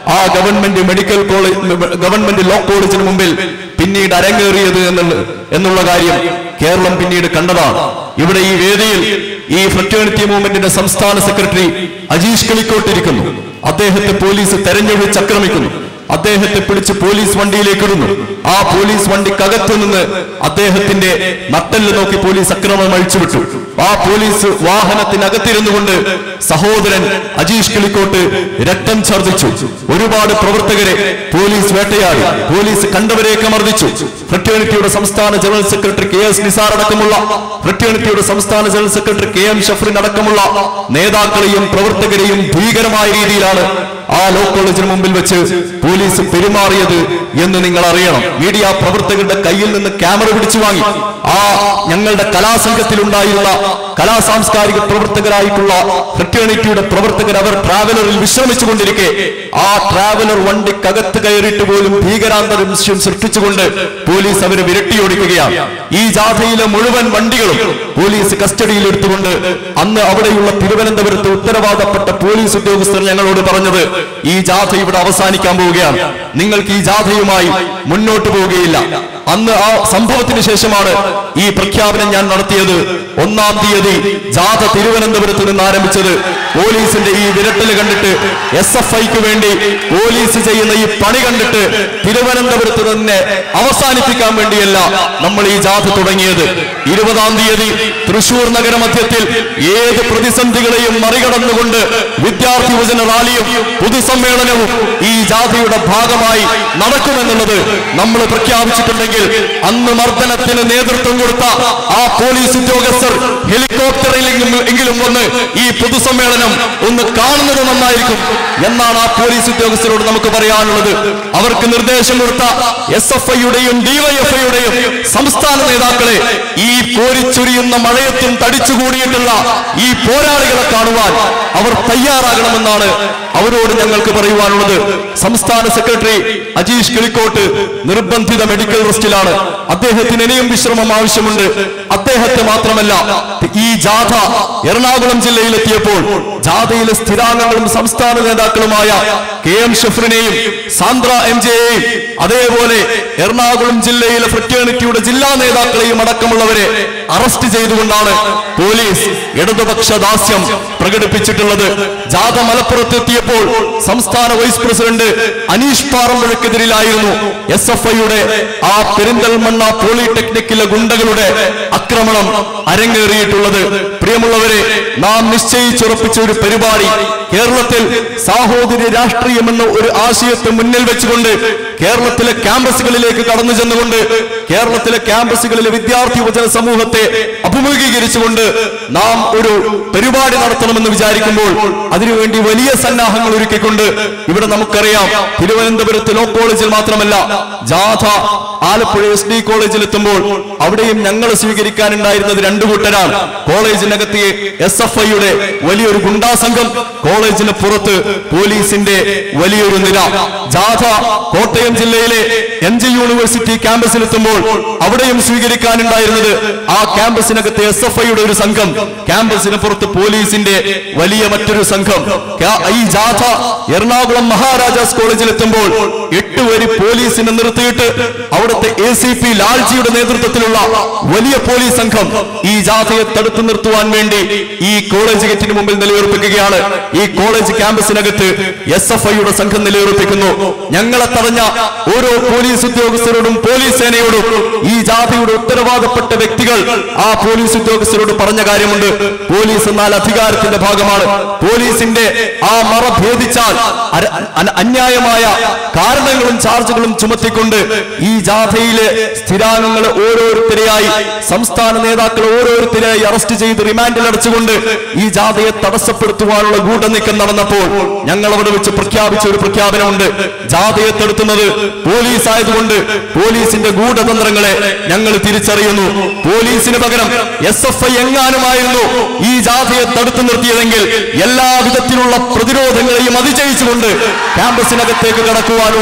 ആ government medical college government law കോളേജിന് മുമ്പിൽ പിന്നീട് അരങ്ങേറിയത് എന്നുള്ള എന്നുള്ള കാര്യം കേരളം പിന്നീട് കണ്ടതാണ് ഇവിടെ ഈ വേദിയിൽ ഈ ഫ്രറ്റേണിറ്റി മൂവ്മെന്റിന്റെ സംസ്ഥാന സെക്രട്ടറി അജീഷ് കിളിക്കോട്ടിരിക്കുന്നു അദ്ദേഹത്തെ പോലീസ് തെരഞ്ഞെടുത്ത് ആക്രമിക്കുന്നു അദ്ദേഹത്തെ പിടിച്ച് പോലീസ് വണ്ടിയിലേക്ക് ഇടുന്നു ആ പോലീസ് വണ്ടിക്കകത്തു നിന്ന് അദ്ദേഹത്തിന്റെ നട്ടല് നോക്കി പോലീസ് അക്രമം അഴിച്ചുവിട്ടു ആ പോലീസ് വാഹനത്തിനകത്തിരുന്നു കൊണ്ട് സഹോദരൻ അജീഷ് കിളിക്കോട്ട് രക്തം ഛർദിച്ചു ഒരുപാട് പ്രവർത്തകരെ പോലീസ് വേട്ടയാടി പോലീസ് കണ്ടവരെയൊക്കെ മർദ്ദിച്ചു ഫ്രറ്റേണിറ്റിയുടെ സംസ്ഥാന general secretary K S Nisar അടക്കമുള്ള ഫ്രറ്റേണിറ്റിയുടെ സംസ്ഥാന general secretary K M Shafrin അടക്കമുള്ള നേതാക്കളെയും പ്രവർത്തകരെയും ഭീകരമായ രീതിയിലാണ് ആ ലോ കോളേജിന് മുമ്പിൽ വെച്ച് പോലീസ് പെരുമാറിയത് എന്ന് നിങ്ങൾ അറിയണം മീഡിയ പ്രവർത്തകരുടെ കയ്യിൽ നിന്ന് ക്യാമറ പിടിച്ചു വാങ്ങി ആ ഞങ്ങളുടെ കലാസംഘത്തിലുണ്ടായിരുന്ന കലാ സാംസ്കാരിക പ്രവർത്തകരായിട്ടുള്ള ഫ്രറ്റേണിറ്റിയുടെ പ്രവർത്തകർ അവർ ട്രാവലറിൽ വിശ്രമിച്ചുകൊണ്ടിരിക്കെ ആ ട്രാവലർ വണ്ടിക്കകത്ത് കയറിയിട്ട് പോലും ഭീകരാന്തരീക്ഷം സൃഷ്ടിച്ചുകൊണ്ട് പോലീസ് അവരെ വിരട്ടിയോടിക്കുകയാണ് ഈ ജാഥയിലെ മുഴുവൻ വണ്ടികളും പോലീസ് കസ്റ്റഡിയിൽ എടുത്തുകൊണ്ട് അന്ന് അവിടെയുള്ള തിരുവനന്തപുരത്ത് ഉത്തരവാദപ്പെട്ട പോലീസ് ഉദ്യോഗസ്ഥർ ഞങ്ങളോട് പറഞ്ഞത് ഈ ജാഥ ഇവിടെ അവസാനിക്കാൻ പോവുകയാണ് നിങ്ങൾക്ക് ഈ ജാഥയുമായി മുന്നോട്ട് പോവുകയില്ല അന്ന് ആ സംഭവത്തിന് ശേഷമാണ് ഈ പ്രഖ്യാപനം ഞാൻ നടത്തിയത് ഒന്നാം തീയതി ജാഥ തിരുവനന്തപുരത്ത് നിന്ന് ആരംഭിച്ചത് പോലീസിന്റെ ഈ വിരട്ടല് കണ്ടിട്ട് എസ് എഫ് ഐക്ക് വേണ്ടി പോലീസ് ചെയ്യുന്ന ഈ പണി കണ്ടിട്ട് തിരുവനന്തപുരത്ത് തന്നെ അവസാനിപ്പിക്കാൻ വേണ്ടിയല്ല നമ്മൾ ഈ ജാഥ തുടങ്ങിയത് ഇരുപതാം തീയതി തൃശൂർ നഗരമധ്യത്തിൽ ഏത് പ്രതിസന്ധികളെയും മറികടന്നുകൊണ്ട് വിദ്യാർത്ഥി യുവജന റാലിയും പൊതുസമ്മേളനവും ഈ ജാഥയുടെ ഭാഗമായി നടക്കുമെന്നുള്ളത് നമ്മൾ പ്രഖ്യാപിച്ചിട്ടുണ്ടെങ്കിൽ അന്ന് മർദ്ദനത്തിന് നേതൃത്വം കൊടുത്ത ആ പോലീസ് ഉദ്യോഗസ്ഥർ ഹെലികോപ്റ്ററിൽ എങ്കിലും വന്ന് ഈ പൊതുസമ്മേളനം ഒന്ന് കാണുന്നത് നന്നായിരിക്കും എന്നാണ് ആ പോലീസ് ഉദ്യോഗസ്ഥരോട് നമുക്ക് പറയാനുള്ളത് അവർക്ക് നിർദ്ദേശം കൊടുത്ത എസ് എഫ് ഐയുടെയും ഡിവൈഎഫ്ഐയുടെയും സംസ്ഥാന നേതാക്കളെ ഈ കോരിച്ചൊരിയുന്ന മഴയത്തും തടിച്ചുകൂടിയിട്ടുള്ള ഈ പോരാളികളെ കാണുവാൻ അവർ തയ്യാറാകണമെന്നാണ് അവരോട് ഞങ്ങൾക്ക് പറയുവാനുള്ളത് സംസ്ഥാന സെക്രട്ടറി അജീഷ് കിളിക്കോട്ട് നിർബന്ധിത മെഡിക്കൽ റെസ്റ്റിലാണ് അദ്ദേഹത്തിന് ഇനിയും വിശ്രമം ആവശ്യമുണ്ട് അദ്ദേഹത്തെ മാത്രമല്ല ഈ ജാഥ എറണാകുളം ജില്ലയിലെത്തിയപ്പോൾ ജാഥയിലെ സ്ഥിരാംഗങ്ങളും സംസ്ഥാന നേതാക്കളുമായ കെ എം ഷഫറിനെയും സാന്ദ്ര എം ജെയെയും അതേപോലെ എറണാകുളം ജില്ലയിലെ ഫ്രറ്റേണിറ്റിയുടെ ജില്ലാ നേതാക്കളെയും അടക്കമുള്ളവരെ അറസ്റ്റ് ചെയ്തുകൊണ്ടാണ് പോലീസ് ഇടതുപക്ഷ ദാസ്യം പ്രകടിപ്പിച്ചിട്ടുള്ളത് ജാഥ മലപ്പുറത്തെത്തിയപ്പോൾ സംസ്ഥാന വൈസ് പ്രസിഡന്റ് അനീഷ് പാറമ്പഴക്കെതിരിലായിരുന്നു എസ് എഫ് ഐയുടെ ആ പെരിന്തൽമണ്ണ പോളിടെക്നിക്കിലെ ഗുണ്ടകളുടെ ആക്രമണം അരങ്ങേറിയിട്ടുള്ളത് പ്രിയമുള്ളവരെ നാം നിശ്ചയിച്ചുറപ്പിച്ച ഒരു പരിപാടി കേരളത്തിൽ സാഹോദര്യ രാഷ്ട്രീയം എന്ന ഒരു ആശയത്തെ മുന്നിൽ വെച്ചുകൊണ്ട് കേരളത്തിലെ ക്യാമ്പസുകളിലേക്ക് കടന്നു ചെന്നുകൊണ്ട് കേരളത്തിലെ ക്യാമ്പസുകളിലെ വിദ്യാർത്ഥി യുവജന സമൂഹത്തെ അഭിമുഖീകരിച്ചുകൊണ്ട് നാം ഒരു പരിപാടി നടത്തണമെന്ന് വിചാരിക്കുമ്പോൾ അതിനുവേണ്ടി വലിയ സന്നാഹങ്ങൾ ഒരുക്കിക്കൊണ്ട് ഇവിടെ നമുക്കറിയാം തിരുവനന്തപുരത്ത് ലോ കോളേജിൽ മാത്രമല്ല ജാഥ ആലപ്പുഴ എസ് ഡി കോളേജിൽ എത്തുമ്പോൾ അവിടെയും ഞങ്ങൾ സ്വീകരിക്കാനുണ്ടായിരുന്നത് രണ്ടു കൂട്ടരാണ് കോളേജിനകത്ത് എസ് എഫ് ഐയുടെ വലിയൊരു ഗുണ്ടാ സംഘം കോളേജിന് പുറത്ത് പോലീസിന്റെ വലിയൊരു നിര ജാഥ കോട്ടയം ജില്ലയിലെ എം ജി യൂണിവേഴ്സിറ്റി ക്യാമ്പസിൽ എത്തുമ്പോൾ അവിടെയും സ്വീകരിക്കാനുണ്ടായിരുന്നത് ആ ക്യാമ്പസിനകത്ത് എസ് എഫ് ഐയുടെ ഒരു സംഘം ക്യാമ്പസിന് പുറത്ത് പോലീസിന്റെ വലിയ മറ്റൊരു സംഘം ക്യാ- ഈ ജാഥ എറണാകുളം മഹാരാജാസ് കോളേജിൽ എത്തുമ്പോൾ എട്ട് വരി പോലീസിനെ നിർത്തിയിട്ട് അവിടുത്തെ എ സി പി ലാൽജിയുടെ നേതൃത്വത്തിലുള്ള വലിയ പോലീസ് സംഘം ഈ ജാഥയെ തടുത്തു നിർത്തുവാൻ വേണ്ടി ഈ കോളേജ് ഗേറ്റിന് മുമ്പിൽ നിലയുറപ്പിക്കുകയാണ് ഈ കോളേജ് ക്യാമ്പസിനകത്ത് എസ് എഫ് ഐയുടെ സംഘം നിലയുറപ്പിക്കുന്നു ഞങ്ങളെ തടഞ്ഞ ഓരോ പോലീസ് ഉദ്യോഗസ്ഥരോടും പോലീസ് സേനയോടും ഈ ജാഥയുടെ ഉത്തരവാദപ്പെട്ട വ്യക്തികൾ ആ പോലീസ് ഉദ്യോഗസ്ഥരോട് പറഞ്ഞ കാര്യമുണ്ട് പോലീസ് എന്നാൽ അധികാരത്തിന്റെ ഭാഗമാണ് പോലീസിന്റെ ആ മറ ഭേദിച്ചാൽ അര- അന- അന്യായമായ കാരണങ്ങളും ചാർജുകളും ചുമത്തിക്കൊണ്ട് ഈ ജാഥയിലെ സ്ഥിരാംഗങ്ങളെ ഓരോരുത്തരെയായി സംസ്ഥാന നേതാക്കളെ ഓരോരുത്തരെയായി അറസ്റ്റ് ചെയ്ത് റിമാൻഡിൽ അടച്ചുകൊണ്ട് ഈ ജാഥയെ തടസ്സപ്പെടുത്തുവാനുള്ള ഗൂഢനീക്കം നടന്നപ്പോൾ ഞങ്ങൾ അവിടെ വെച്ച് പ്രഖ്യാപിച്ച ഒരു പ്രഖ്യാപനമുണ്ട് ജാഥയെ തടുത്തുന്നത് പോലീസ് ആയതുകൊണ്ട് പോലീസിന്റെ ഗൂഢതന്ത്രങ്ങളെ ഞങ്ങൾ തിരിച്ചറിയുന്നു പോലീസിന് പകരം എസ് എഫ് ഐ എങ്ങാനുമായിരുന്നു ഈ ജാഥയെ തടുത്തു നിർത്തിയതെങ്കിൽ എല്ലാ വിധത്തിലുള്ള പ്രതിരോധങ്ങളെയും അതിജയിച്ചുകൊണ്ട് ക്യാമ്പസിനകത്തേക്ക് കടക്കുവാനുള്ള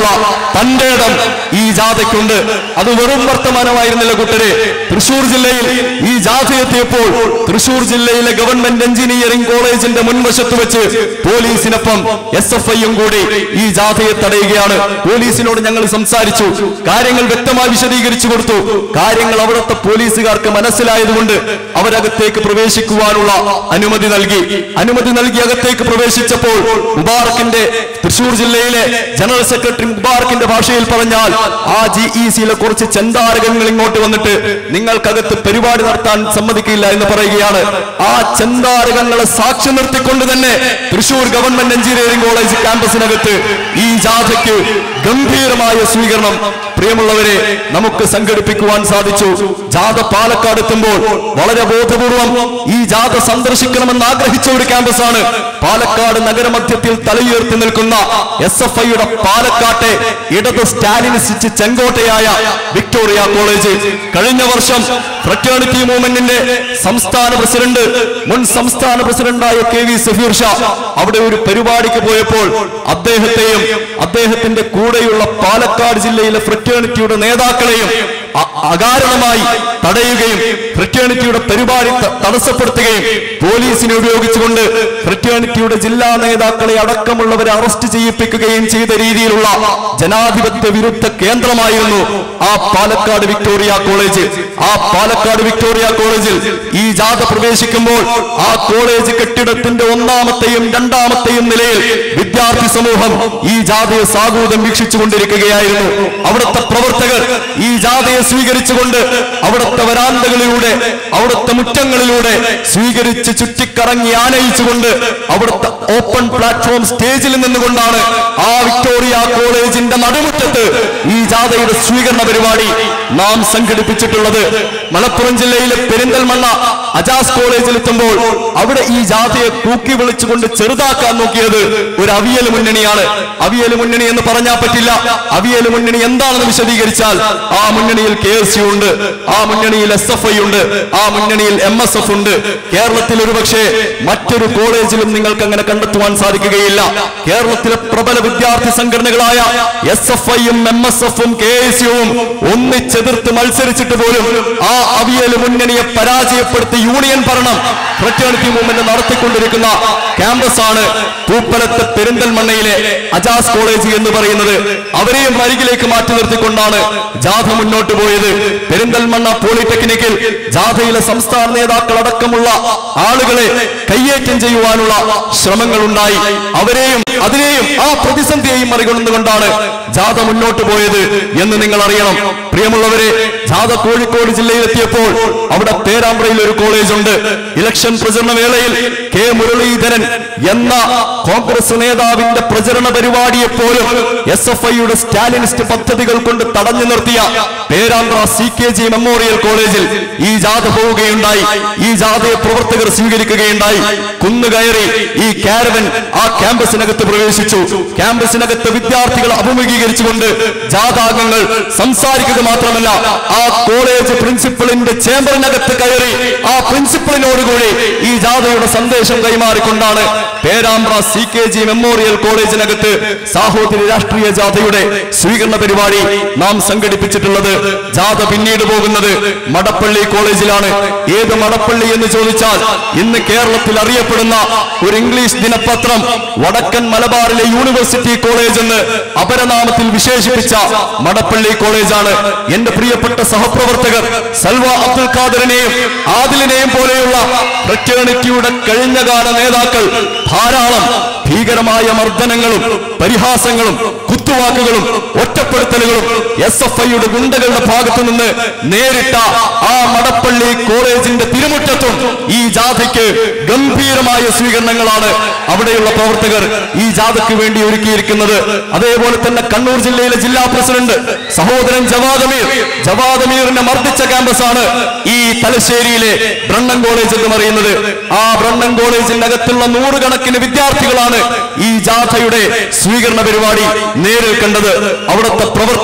ചെയ്യാനുള്ള തന്റെ ഇടം ഈ ജാഥയ്ക്കുണ്ട് അത് വെറും വർത്തമാനമായിരുന്നില്ല കൂട്ടരെ തൃശൂർ ജില്ലയിൽ ഈ ജാഥ എത്തിയപ്പോൾ തൃശൂർ ജില്ലയിലെ ഗവൺമെന്റ് എഞ്ചിനീയറിംഗ് കോളേജിന്റെ മുൻവശത്ത് വെച്ച് പോലീസിനൊപ്പം എസ് എഫ് ഐയും കൂടി ഈ ജാഥയെ തടയുകയാണ് പോലീസിനോട് ഞങ്ങൾ സംസാരിച്ചു കാര്യങ്ങൾ വ്യക്തമായി വിശദീകരിച്ചു കൊടുത്തു കാര്യങ്ങൾ അവിടുത്തെ പോലീസുകാർക്ക് മനസ്സിലായതുകൊണ്ട് അവരകത്തേക്ക് പ്രവേശിക്കുവാനുള്ള അനുമതി നൽകി അനുമതി നൽകി അകത്തേക്ക് പ്രവേശിച്ചപ്പോൾ മുബാറക്കിന്റെ തൃശൂർ ജില്ലയിലെ ജനറൽ സെക്രട്ടറി മുബാറക്കിന്റെ ഭാഷയിൽ പറഞ്ഞാൽ ആ ജി ഇ സിയിലെ കുറച്ച് ചെന്താരകങ്ങൾ ഇങ്ങോട്ട് വന്നിട്ട് നിങ്ങൾക്കകത്ത് പരിപാടി നടത്താൻ സമ്മതിക്കില്ല എന്ന് പറയുകയാണ് ആ ചെന്താരകങ്ങളെ സാക്ഷി നിർത്തിക്കൊണ്ട് തന്നെ തൃശൂർ ഗവൺമെന്റ് എഞ്ചിനീയറിംഗ് കോളേജ് ക്യാമ്പസിനകത്ത് ഈ ജാഥയ്ക്ക് ഗംഭീരമായ സ്വീകരണം പ്രിയമുള്ളവരെ നമുക്ക് സംഘടിപ്പിക്കുവാൻ സാധിച്ചു ജാഥ പാലക്കാട് എത്തുമ്പോൾ വളരെ ബോധപൂർവം ഈ ജാഥ സന്ദർശിക്കണമെന്ന് ആഗ്രഹിച്ച ഒരു ക്യാമ്പസാണ് പാലക്കാട് നഗരമധ്യത്തിൽ തലയുയർത്തി നിൽക്കുന്ന എസ് എഫ് ഐയുടെ പാലക്കാട്ടെ ഇടത് സ്റ്റാലിനിസ്റ്റ് ചെങ്കോട്ടയായ വിക്ടോറിയ കോളേജ് കഴിഞ്ഞ വർഷം ഫ്രറ്റേണിറ്റി മൂവ്മെന്റിന്റെ സംസ്ഥാന പ്രസിഡന്റ് മുൻ സംസ്ഥാന പ്രസിഡന്റായ കെ വി സഫീർ ഷാ അവിടെ ഒരു പരിപാടിക്ക് പോയപ്പോൾ അദ്ദേഹത്തെയും അദ്ദേഹത്തിന്റെ കൂടെയുള്ള പാലക്കാട് ജില്ലയിലെ ഫ്രറ്റേണിറ്റിയുടെ നേതാക്കളെയും അ- അകാരണമായി തടയുകയും ഫ്രറ്റേണിറ്റിയുടെ പരിപാടി ത- തടസ്സപ്പെടുത്തുകയും പോലീസിനെ ഉപയോഗിച്ചുകൊണ്ട് ഫ്രറ്റേണിറ്റിയുടെ ജില്ലാ നേതാക്കളെ അടക്കമുള്ളവരെ അറസ്റ്റ് ചെയ്യിപ്പിക്കുകയും ചെയ്ത രീതിയിലുള്ള ജനാധിപത്യ വിരുദ്ധ കേന്ദ്രമായിരുന്നു ആ പാലക്കാട് വിക്ടോറിയ കോളേജ് ആ പാലക്കാട് വിക്ടോറിയ കോളേജിൽ ഈ ജാഥ പ്രവേശിക്കുമ്പോൾ ആ കോളേജ് കെട്ടിടത്തിന്റെ ഒന്നാമത്തെയും രണ്ടാമത്തെയും നിലയിൽ വിദ്യാർത്ഥി സമൂഹം ഈ ജാഥയെ സാഗൂതം വീക്ഷിച്ചുകൊണ്ടിരിക്കുകയായിരുന്നു അവിടുത്തെ പ്രവർത്തകർ ഈ ജാഥയെ സ്വീകരിച്ചുകൊണ്ട് അവിടുത്തെ വരാന്തകളിലൂടെ അവിടുത്തെ മുറ്റങ്ങളിലൂടെ സ്വീകരിച്ച് ചുറ്റിക്കറങ്ങി ആനയിച്ചുകൊണ്ട് അവിടുത്തെ ഓപ്പൺ പ്ലാറ്റ്ഫോം സ്റ്റേജിൽ നിന്നുകൊണ്ടാണ് ആ വിക്ടോറിയ കോളേജിന്റെ നടുമുറ്റത്ത് ഈ ജാഥയുടെ സ്വീകരണ പരിപാടി നാം സംഘടിപ്പിച്ചിട്ടുള്ളത് മലപ്പുറം ജില്ലയിലെ പെരിന്തൽമണ്ണ അജാസ് കോളേജിൽ എത്തുമ്പോൾ അവിടെ ഈ ജാഥയെ തൂക്കി വിളിച്ചുകൊണ്ട് ചെറുതാക്കാൻ നോക്കിയത് ഒരു അവിയൽ മുന്നണിയാണ് അവിയൽ മുന്നണി എന്ന് പറഞ്ഞാൽ പറ്റില്ല അവിയൽ മുന്നണി എന്താണെന്ന് വിശദീകരിച്ചാൽ ആ മുന്നണിയിൽ കെ എസ് യു ഉണ്ട് ആ മുന്നണിയിൽ എസ് എഫ് ഐ ഉണ്ട് ആ മുന്നണിയിൽ എം എസ് എഫ് ഉണ്ട് കേരളത്തിൽ ഒരു പക്ഷേ മറ്റൊരു കോളേജിലും നിങ്ങൾക്ക് അങ്ങനെ കണ്ടെത്തുവാൻ സാധിക്കുകയില്ല കേരളത്തിലെ പ്രബല വിദ്യാർത്ഥി സംഘടനകളായ എസ് എഫ് ഐയും എം എസ് എഫും കെ എസ് യുവും ഒന്നിച്ചെതിർത്ത് മത്സരിച്ചിട്ട് പോലും ആ അവിയൽ മുന്നണിയെ പരാജയപ്പെടുത്തി യൂണിയൻ ഭരണം ഫ്രറ്റേണിറ്റി മൂവ്മെന്റ് നടത്തിക്കൊണ്ടിരിക്കുന്ന ക്യാമ്പസാണ് പൂപ്പലത്ത് പെരിന്തൽമണ്ണയിലെ അജാസ് കോളേജ് എന്ന് പറയുന്നത് അവരെയും അരികിലേക്ക് മാറ്റി നിർത്തിക്കൊണ്ടാണ് ജാഥ മുന്നോട്ട് പോയത് പെരിന്തൽമണ്ണ പോളിടെക്നിക്കിൽ ജാഥയിലെ സംസ്ഥാന നേതാക്കൾ അടക്കമുള്ള ആളുകളെ കയ്യേറ്റം ചെയ്യുവാനുള്ള ശ്രമങ്ങൾ ഉണ്ടായി അവരെയും അതിനെയും ആ പ്രതിസന്ധിയെയും മറികടന്നുകൊണ്ടാണ് ജാഥ മുന്നോട്ട് പോയത് എന്ന് നിങ്ങൾ അറിയണം പ്രിയമുള്ളവരെ ജാഥ കോഴിക്കോട് ജില്ലയിലെത്തിയപ്പോൾ അവിടെ പേരാമ്പ്രയിൽ ഒരു കോളേജ് ഉണ്ട് ഇലക്ഷൻ പ്രചരണ വേളയിൽ കെ മുരളീധരൻ എന്ന കോൺഗ്രസ് നേതാവിന്റെ പ്രചരണ പരിപാടിയെ പോലും എസ് എഫ് ഐയുടെ സ്റ്റാലിനിസ്റ്റ് പദ്ധതികൾ കൊണ്ട് തടഞ്ഞു നിർത്തിയ Perambra C K G memorial കോളേജിൽ ഈ ജാഥ പോവുകയുണ്ടായി ഈ ജാഥയെ പ്രവർത്തകർ സ്വീകരിക്കുകയുണ്ടായി കുന്നുകയറി ഈ കാരവൻ ആ ക്യാമ്പസിനകത്ത് പ്രവേശിച്ചു ക്യാമ്പസിനകത്ത് വിദ്യാർത്ഥികൾ അഭിമുഖീകരിച്ചുകൊണ്ട് ജാഥാംഗങ്ങൾ സംസാരിക്കുക മാത്രമല്ല ആ കോളേജ് പ്രിൻസിപ്പളിന്റെ ചേംബറിനകത്ത് കയറി ആ പ്രിൻസിപ്പളിനോടുകൂടി ഈ ജാഥയുടെ സന്ദേശം കൈമാറിക്കൊണ്ടാണ് Perambra C K G memorial കോളേജിനകത്ത് സാഹോദര്യ രാഷ്ട്രീയ ജാഥയുടെ സ്വീകരണ പരിപാടി നാം സംഘടിപ്പിച്ചിട്ടുള്ളത് ജാഥ പിന്നീട് പോകുന്നത് മടപ്പള്ളി കോളേജിലാണ് ഏത് മടപ്പള്ളി എന്ന് ചോദിച്ചാൽ ഇന്ന് കേരളത്തിൽ അറിയപ്പെടുന്ന ഒരു ഇംഗ്ലീഷ് ദിനപത്രം വടക്കൻ മലബാറിലെ യൂണിവേഴ്സിറ്റി കോളേജ് എന്ന് അപരനാമത്തിൽ വിശേഷിപ്പിച്ച മടപ്പള്ളി കോളേജാണ് എന്റെ പ്രിയപ്പെട്ട സഹപ്രവർത്തകർ സൽവ അബ്ദുൽ ഖാദറിനെയും ആദിലിനെയും പോലെയുള്ള ഫ്രറ്റേണിറ്റിയുടെ കഴിഞ്ഞകാല നേതാക്കൾ ധാരാളം ഭീകരമായ മർദ്ദനങ്ങളും പരിഹാസങ്ങളും കുത്തുവാക്കുകളും ഒറ്റപ്പെടുത്തലുകളും എസ് എഫ് ഐയുടെ ഗുണ്ടകളുടെ ഭാഗത്തു നിന്ന് നേരിട്ട ആ മടപ്പള്ളി കോളേജിന്റെ തിരുമുറ്റത്തും ഈ ജാഥയ്ക്ക് ഗംഭീരമായ സ്വീകരണങ്ങളാണ് അവിടെയുള്ള പ്രവർത്തകർ ഈ ജാഥയ്ക്ക് വേണ്ടി ഒരുക്കിയിരിക്കുന്നത് അതേപോലെ തന്നെ കണ്ണൂർ ജില്ലയിലെ ജില്ലാ പ്രസിഡന്റ് സഹോദരൻ ജവാദമീർ ജവാദമീറിനെ മർദ്ദിച്ച ക്യാമ്പസാണ് ഈ തലശ്ശേരിയിലെ ബ്രണ്ണൻ കോളേജ് എന്ന് പറയുന്നത് ആ ബ്രണ്ണൻ കോളേജിന്റെ അകത്തുള്ള നൂറുകണക്കിന് വിദ്യാർത്ഥികളാണ് ഈ ജാഥയുടെ സ്വീകരണ പരിപാടി നേരിൽ കണ്ടത് അവിടുത്തെ പ്രവർത്തകർ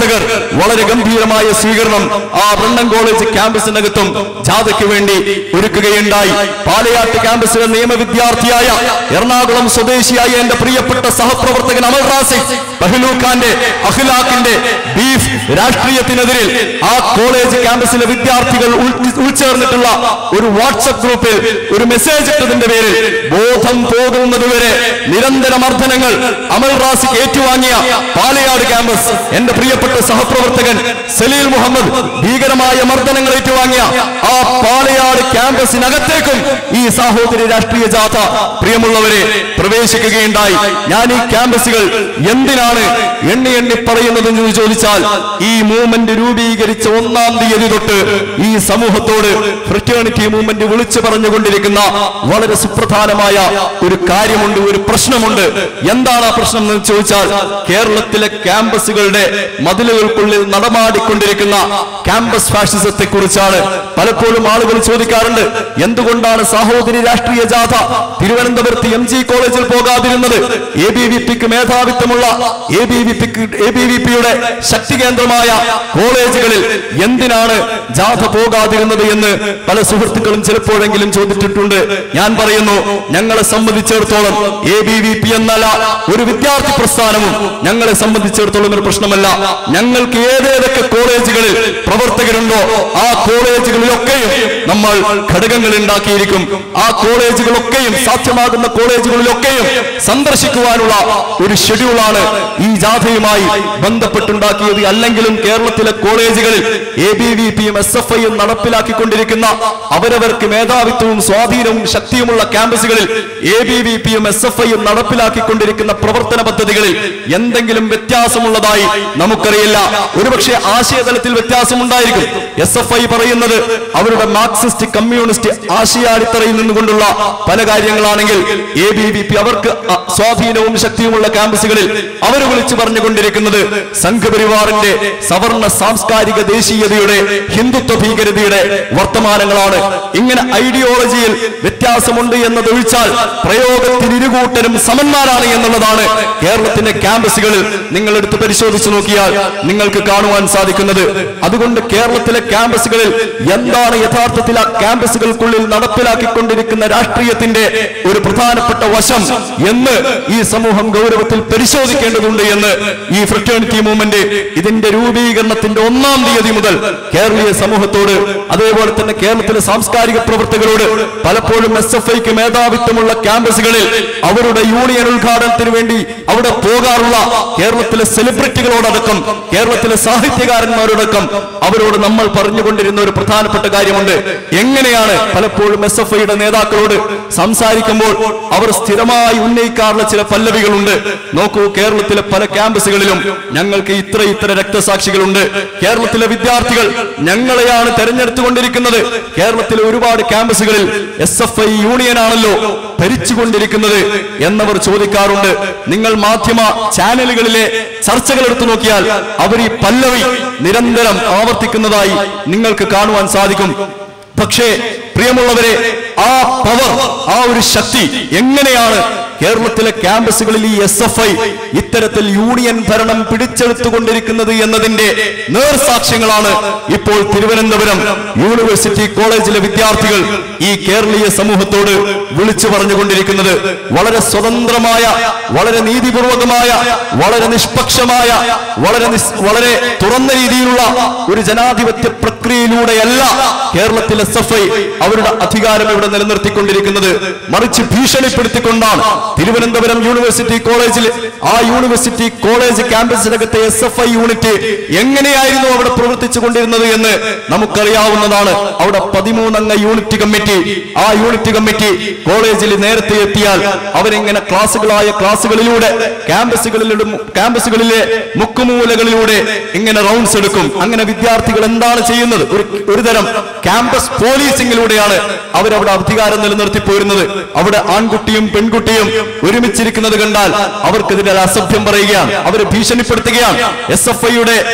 വളരെ ഗംഭീരമായ സ്വീകരണം ആ ബ്രണ്ണൻ കോളേജ് ക്യാമ്പസിനകത്തും ജാഥയ്ക്ക് വേണ്ടി ഒരുക്കുകയുണ്ടായി പാലയാട്ട് ക്യാമ്പസിലെ നിയമ വിദ്യാർത്ഥിയായ എറണാകുളം സ്വദേശിയായ എന്റെ പ്രിയപ്പെട്ട സഹപ്രവർത്തകൻ അമൽ റാസിഖ് ബഹ്ലൂഖാന്റെ അഖിലാഖിന്റെ ബീഫ് രാഷ്ട്രീയത്തിനെതിരിൽ ആ കോളേജ് ക്യാമ്പസിലെ വിദ്യാർത്ഥികൾ ഉൾ- ഉൾച്ചേർന്നിട്ടുള്ള ഒരു വാട്സപ്പ് ഗ്രൂപ്പിൽ ഒരു മെസ്സേജ് ഇട്ടതിന്റെ പേരിൽ ബോധം പോകുന്നതുവരെ നിരന്തര മർദ്ദനങ്ങൾ അമൽ റാസിഖ് ഏറ്റുവാങ്ങിയ പാലയാട് ക്യാമ്പസ് എന്റെ പ്രിയപ്പെട്ട സഹപ്രവർത്തകൻ സലീൽ മുഹമ്മദ് ഭീകരമായ മർദ്ദനങ്ങൾ ഏറ്റുവാങ്ങിയ ആ പാലയാട് ക്യാമ്പസിനകത്തേക്കും ഈ സാഹോദര്യ രാഷ്ട്രീയ ജാഥ പ്രിയമുള്ളവരെ പ്രവേശിക്കുകയുണ്ടായി ഞാൻ ഈ ക്യാമ്പസുകൾ എന്തിനാണ് എണ്ണി എണ്ണി പറയുന്നതെന്ന് ചോദിച്ചാൽ ഈ മൂവ്മെന്റ് രൂപീകരിച്ച ഒന്നാം തീയതി തൊട്ട് ഈ സമൂഹത്തോട് ഫ്രറ്റേണിറ്റി മൂവ്മെന്റ് വിളിച്ചു പറഞ്ഞുകൊണ്ടിരിക്കുന്ന വളരെ സുപ്രധാനമായ ഒരു കാര്യമുണ്ട് ഒരു പ്രശ്നമുണ്ട് എന്താണ് ആ പ്രശ്നം എന്ന് ചോദിച്ചാൽ കേരളത്തിലെ ക്യാമ്പസുകളുടെ മതിലുകൾക്കുള്ളിൽ നടമാടിക്കൊണ്ടിരിക്കുന്ന ക്യാമ്പസ് ഫാഷിസത്തെ കുറിച്ചാണ് പലപ്പോഴും ആളുകൾ ചോദിക്കാറുണ്ട് എന്തുകൊണ്ടാണ് സാഹോദര്യ രാഷ്ട്രീയ ജാഥ തിരുവനന്തപുരത്ത് എം ജി കോളേജിൽ പോകാതിരുന്നത് എ ബി വി പിക്ക് മേധാവിത്വമുള്ള എ ബി വി പിക്ക് എ ബി വി പിയുടെ ശക്തി കേന്ദ്രമായ കോളേജുകളിൽ എന്തിനാണ് ജാഥ പോകാതിരുന്നത് എന്ന് പല സുഹൃത്തുക്കളും ചിലപ്പോഴെങ്കിലും ചോദിച്ചിട്ടുണ്ട് ഞാൻ പറയുന്നു ഞങ്ങളെ സംബന്ധിച്ചിടത്തോളം എ ബി വി പി എന്നല്ല ഒരു വിദ്യാർത്ഥി പ്രസ്ഥാനവും ഞങ്ങളെ സംബന്ധിച്ചിടത്തോളം ഒരു പ്രശ്നമല്ല ഞങ്ങൾക്ക് ഏതേതൊക്കെ കോളേജുകളിൽ പ്രവർത്തകരുണ്ടോ ആ കോളേജുകളിലൊക്കെയും നമ്മൾ ഘടകങ്ങൾ ഉണ്ടാക്കിയിരിക്കും ആ കോളേജുകളൊക്കെയും സാധ്യമാകുന്ന കോളേജുകളിലൊക്കെയും സന്ദർശിക്കുവാനുള്ള ഒരു ഷെഡ്യൂളാണ് ഈ ജാഥയുമായി ബന്ധപ്പെട്ടുണ്ടാക്കിയത് അല്ലെങ്കിലും കേരളത്തിലെ കോളേജുകളിൽ എ ബി വി പിയും എസ് എഫ് ഐയും നടപ്പിലാക്കിക്കൊണ്ടിരിക്കുന്ന അവരവർക്ക് മേധാവിത്വവും സ്വാധീനവും ശക്തിയുമുള്ള ക്യാമ്പസുകളിൽ എ ബി വി പിയും എസ് എഫ് ഐയും നടപ്പിലാക്കിക്കൊണ്ടിരിക്കുന്ന പ്രവർത്തന പദ്ധതികളിൽ എന്തെങ്കിലും വ്യത്യാസമുള്ളതായി നമുക്കറിയില്ല ഒരുപക്ഷെ ആശയതലത്തിൽ വ്യത്യാസമുണ്ടായിരിക്കും എസ് എഫ് ഐ പറയുന്നത് അവരുടെ മാർക്സിസ്റ്റ് കമ്മ്യൂണിസ്റ്റ് ആശയാടിത്തറയിൽ നിന്നുകൊണ്ടുള്ള പല കാര്യങ്ങളാണെങ്കിൽ എ ബി വി പി അവർക്ക് അ- സ്വാധീനവും ശക്തിയുമുള്ള ക്യാമ്പസുകളിൽ അവർ വിളിച്ചു പറഞ്ഞുകൊണ്ടിരിക്കുന്നത് സംഘപരിവാറിന്റെ സവർണ സാംസ്കാരിക ദേശീയതയുടെ ഹിന്ദുത്വ ഭീകരതയുടെ വർത്തമാനങ്ങളാണ് ഇങ്ങനെ ഐഡിയോളജിയിൽ വ്യത്യാസമുണ്ട് എന്നതൊഴിച്ചാൽ പ്രയോഗത്തിൽ ഇരുകൂട്ടരും സമന്മാരാണ് എന്നുള്ളതാണ് കേരളത്തിന്റെ ക്യാമ്പസുകളിൽ നിങ്ങൾ എടുത്ത് പരിശോധിച്ചു നോക്കിയാൽ നിങ്ങൾക്ക് കാണുവാൻ സാധിക്കുന്നത് അതുകൊണ്ട് കേരളത്തിലെ ക്യാമ്പസുകളിൽ എന്താണ് യഥാർത്ഥത്തിൽ ആ ക്യാമ്പസുകൾക്കുള്ളിൽ നടപ്പിലാക്കിക്കൊണ്ടിരിക്കുന്ന രാഷ്ട്രീയത്തിന്റെ ഒരു പ്രധാനപ്പെട്ട വശം എന്ന് ഈ സമൂഹം ഗൗരവത്തിൽ പരിശോധിക്കേണ്ടതുണ്ട് എന്ന് ഈ ഫ്രറ്റേണിറ്റി മൂവ്മെന്റ് ഇതിന്റെ രൂപീകരണത്തിന്റെ ഒന്നാം തീയതി മുതൽ കേരളീയ സമൂഹത്തോട് അതേപോലെ തന്നെ കേരളത്തിലെ സാംസ്കാരിക പ്രവർത്തകരോട് പലപ്പോഴും എസ് എഫ് ഐക്ക് മേധാവിത്വമുള്ള ക്യാമ്പസുകളിൽ അവരുടെ യൂണിയൻ ഉദ്ഘാടനത്തിന് വേണ്ടി അവിടെ പോകാറുള്ള കേരളത്തിലെ സെലിബ്രിറ്റികളോടടക്കം കേരളത്തിലെ സാഹിത്യകാരന്മാരോടക്കം അവരോട് നമ്മൾ പറഞ്ഞുകൊണ്ടിരുന്ന ഒരു പ്രധാനപ്പെട്ട കാര്യമുണ്ട് എങ്ങനെയാണ് പലപ്പോഴും എസ് എഫ് ഐയുടെ നേതാക്കളോട് സംസാരിക്കുമ്പോൾ അവർ സ്ഥിരമായി ഉന്നയിക്കാറുള്ള ചില പല്ലവികളുണ്ട് നോക്കൂ കേരളത്തിലെ പല ക്യാമ്പസുകളിലും ഞങ്ങൾക്ക് ഇത്ര ഇത്ര രക്തസാക്ഷികളുണ്ട് കേരളത്തിലെ വിദ്യാർത്ഥികൾ ഞങ്ങളെയാണ് തെരഞ്ഞെടുത്തുകൊണ്ടിരിക്കുന്നത് കേരളത്തിലെ ഒരുപാട് ക്യാമ്പസുകളിൽ എസ് എഫ് ഐ യൂണിയനാണല്ലോ ഭരിച്ചുകൊണ്ടിരിക്കുന്നത് എന്നവർ ചോദിക്കാറുണ്ട് നിങ്ങൾ മാധ്യമ ചാനലുകളിലെ ചർച്ചകൾ എടുത്തു നോക്കിയാൽ അവർ ഈ പല്ലവി നിരന്തരം ആവർത്തിക്കുന്നതായി നിങ്ങൾക്ക് കാണുവാൻ സാധിക്കും പക്ഷേ പ്രിയമുള്ളവരെ ആ പവർ ആ ഒരു ശക്തി എങ്ങനെയാണ് കേരളത്തിലെ ക്യാമ്പസുകളിൽ ഈ എസ് എഫ് ഐ ഇത്തരത്തിൽ യൂണിയൻ ഭരണം പിടിച്ചെടുത്തുകൊണ്ടിരിക്കുന്നത് എന്നതിന്റെ നേർസാക്ഷ്യങ്ങളാണ് ഇപ്പോൾ തിരുവനന്തപുരം യൂണിവേഴ്സിറ്റി കോളേജിലെ വിദ്യാർത്ഥികൾ ഈ കേരളീയ സമൂഹത്തോട് വിളിച്ചു പറഞ്ഞുകൊണ്ടിരിക്കുന്നത് വളരെ സ്വതന്ത്രമായ വളരെ നീതിപൂർവകമായ വളരെ നിഷ്പക്ഷമായ വളരെ നിസ്- വളരെ തുറന്ന രീതിയിലുള്ള ഒരു ജനാധിപത്യ പ്രക്രിയയിലൂടെയല്ല കേരളത്തിലെ എസ് എഫ് ഐ അവരുടെ അധികാരം ഇവിടെ നിലനിർത്തിക്കൊണ്ടിരിക്കുന്നത് മറിച്ച് ഭീഷണിപ്പെടുത്തിക്കൊണ്ടാണ് തിരുവനന്തപുരം യൂണിവേഴ്സിറ്റി കോളേജിൽ ആ യൂണിവേഴ്സിറ്റി കോളേജ് ക്യാമ്പസിനകത്തെ എസ് എഫ് ഐ യൂണിറ്റ് എങ്ങനെയായിരുന്നു അവിടെ പ്രവർത്തിച്ചു കൊണ്ടിരുന്നത് എന്ന് നമുക്കറിയാവുന്നതാണ് അവിടെ പതിമൂന്നംഗ യൂണിറ്റ് കമ്മിറ്റി ആ യൂണിറ്റ് കമ്മിറ്റി കോളേജിൽ നേരത്തെ എത്തിയാൽ അവരിങ്ങനെ ക്ലാസ്സുകളായ ക്ലാസ്സുകളിലൂടെ ക്യാമ്പസുകളിലും ക്യാമ്പസുകളിലെ മുക്കുമൂലകളിലൂടെ ഇങ്ങനെ റൗണ്ട്സ് എടുക്കും അങ്ങനെ വിദ്യാർത്ഥികൾ എന്താണ് ചെയ്യുന്നത് ഒരു ഒരു തരം ക്യാമ്പസ് പോലീസിംഗിലൂടെയാണ് അവരവിടെ അധികാരം നിലനിർത്തി പോരുന്നത് അവിടെ ആൺകുട്ടിയും പെൺകുട്ടിയും ഒരുമിച്ചിരിക്കുന്നത് കണ്ടാൽ അവർക്കെതിരെ അസഭ്യം പറയുകയാണ് അവരെ ഭീഷണിപ്പെടുത്തുകയാണ് എസ് എഫ് ഐയുടെ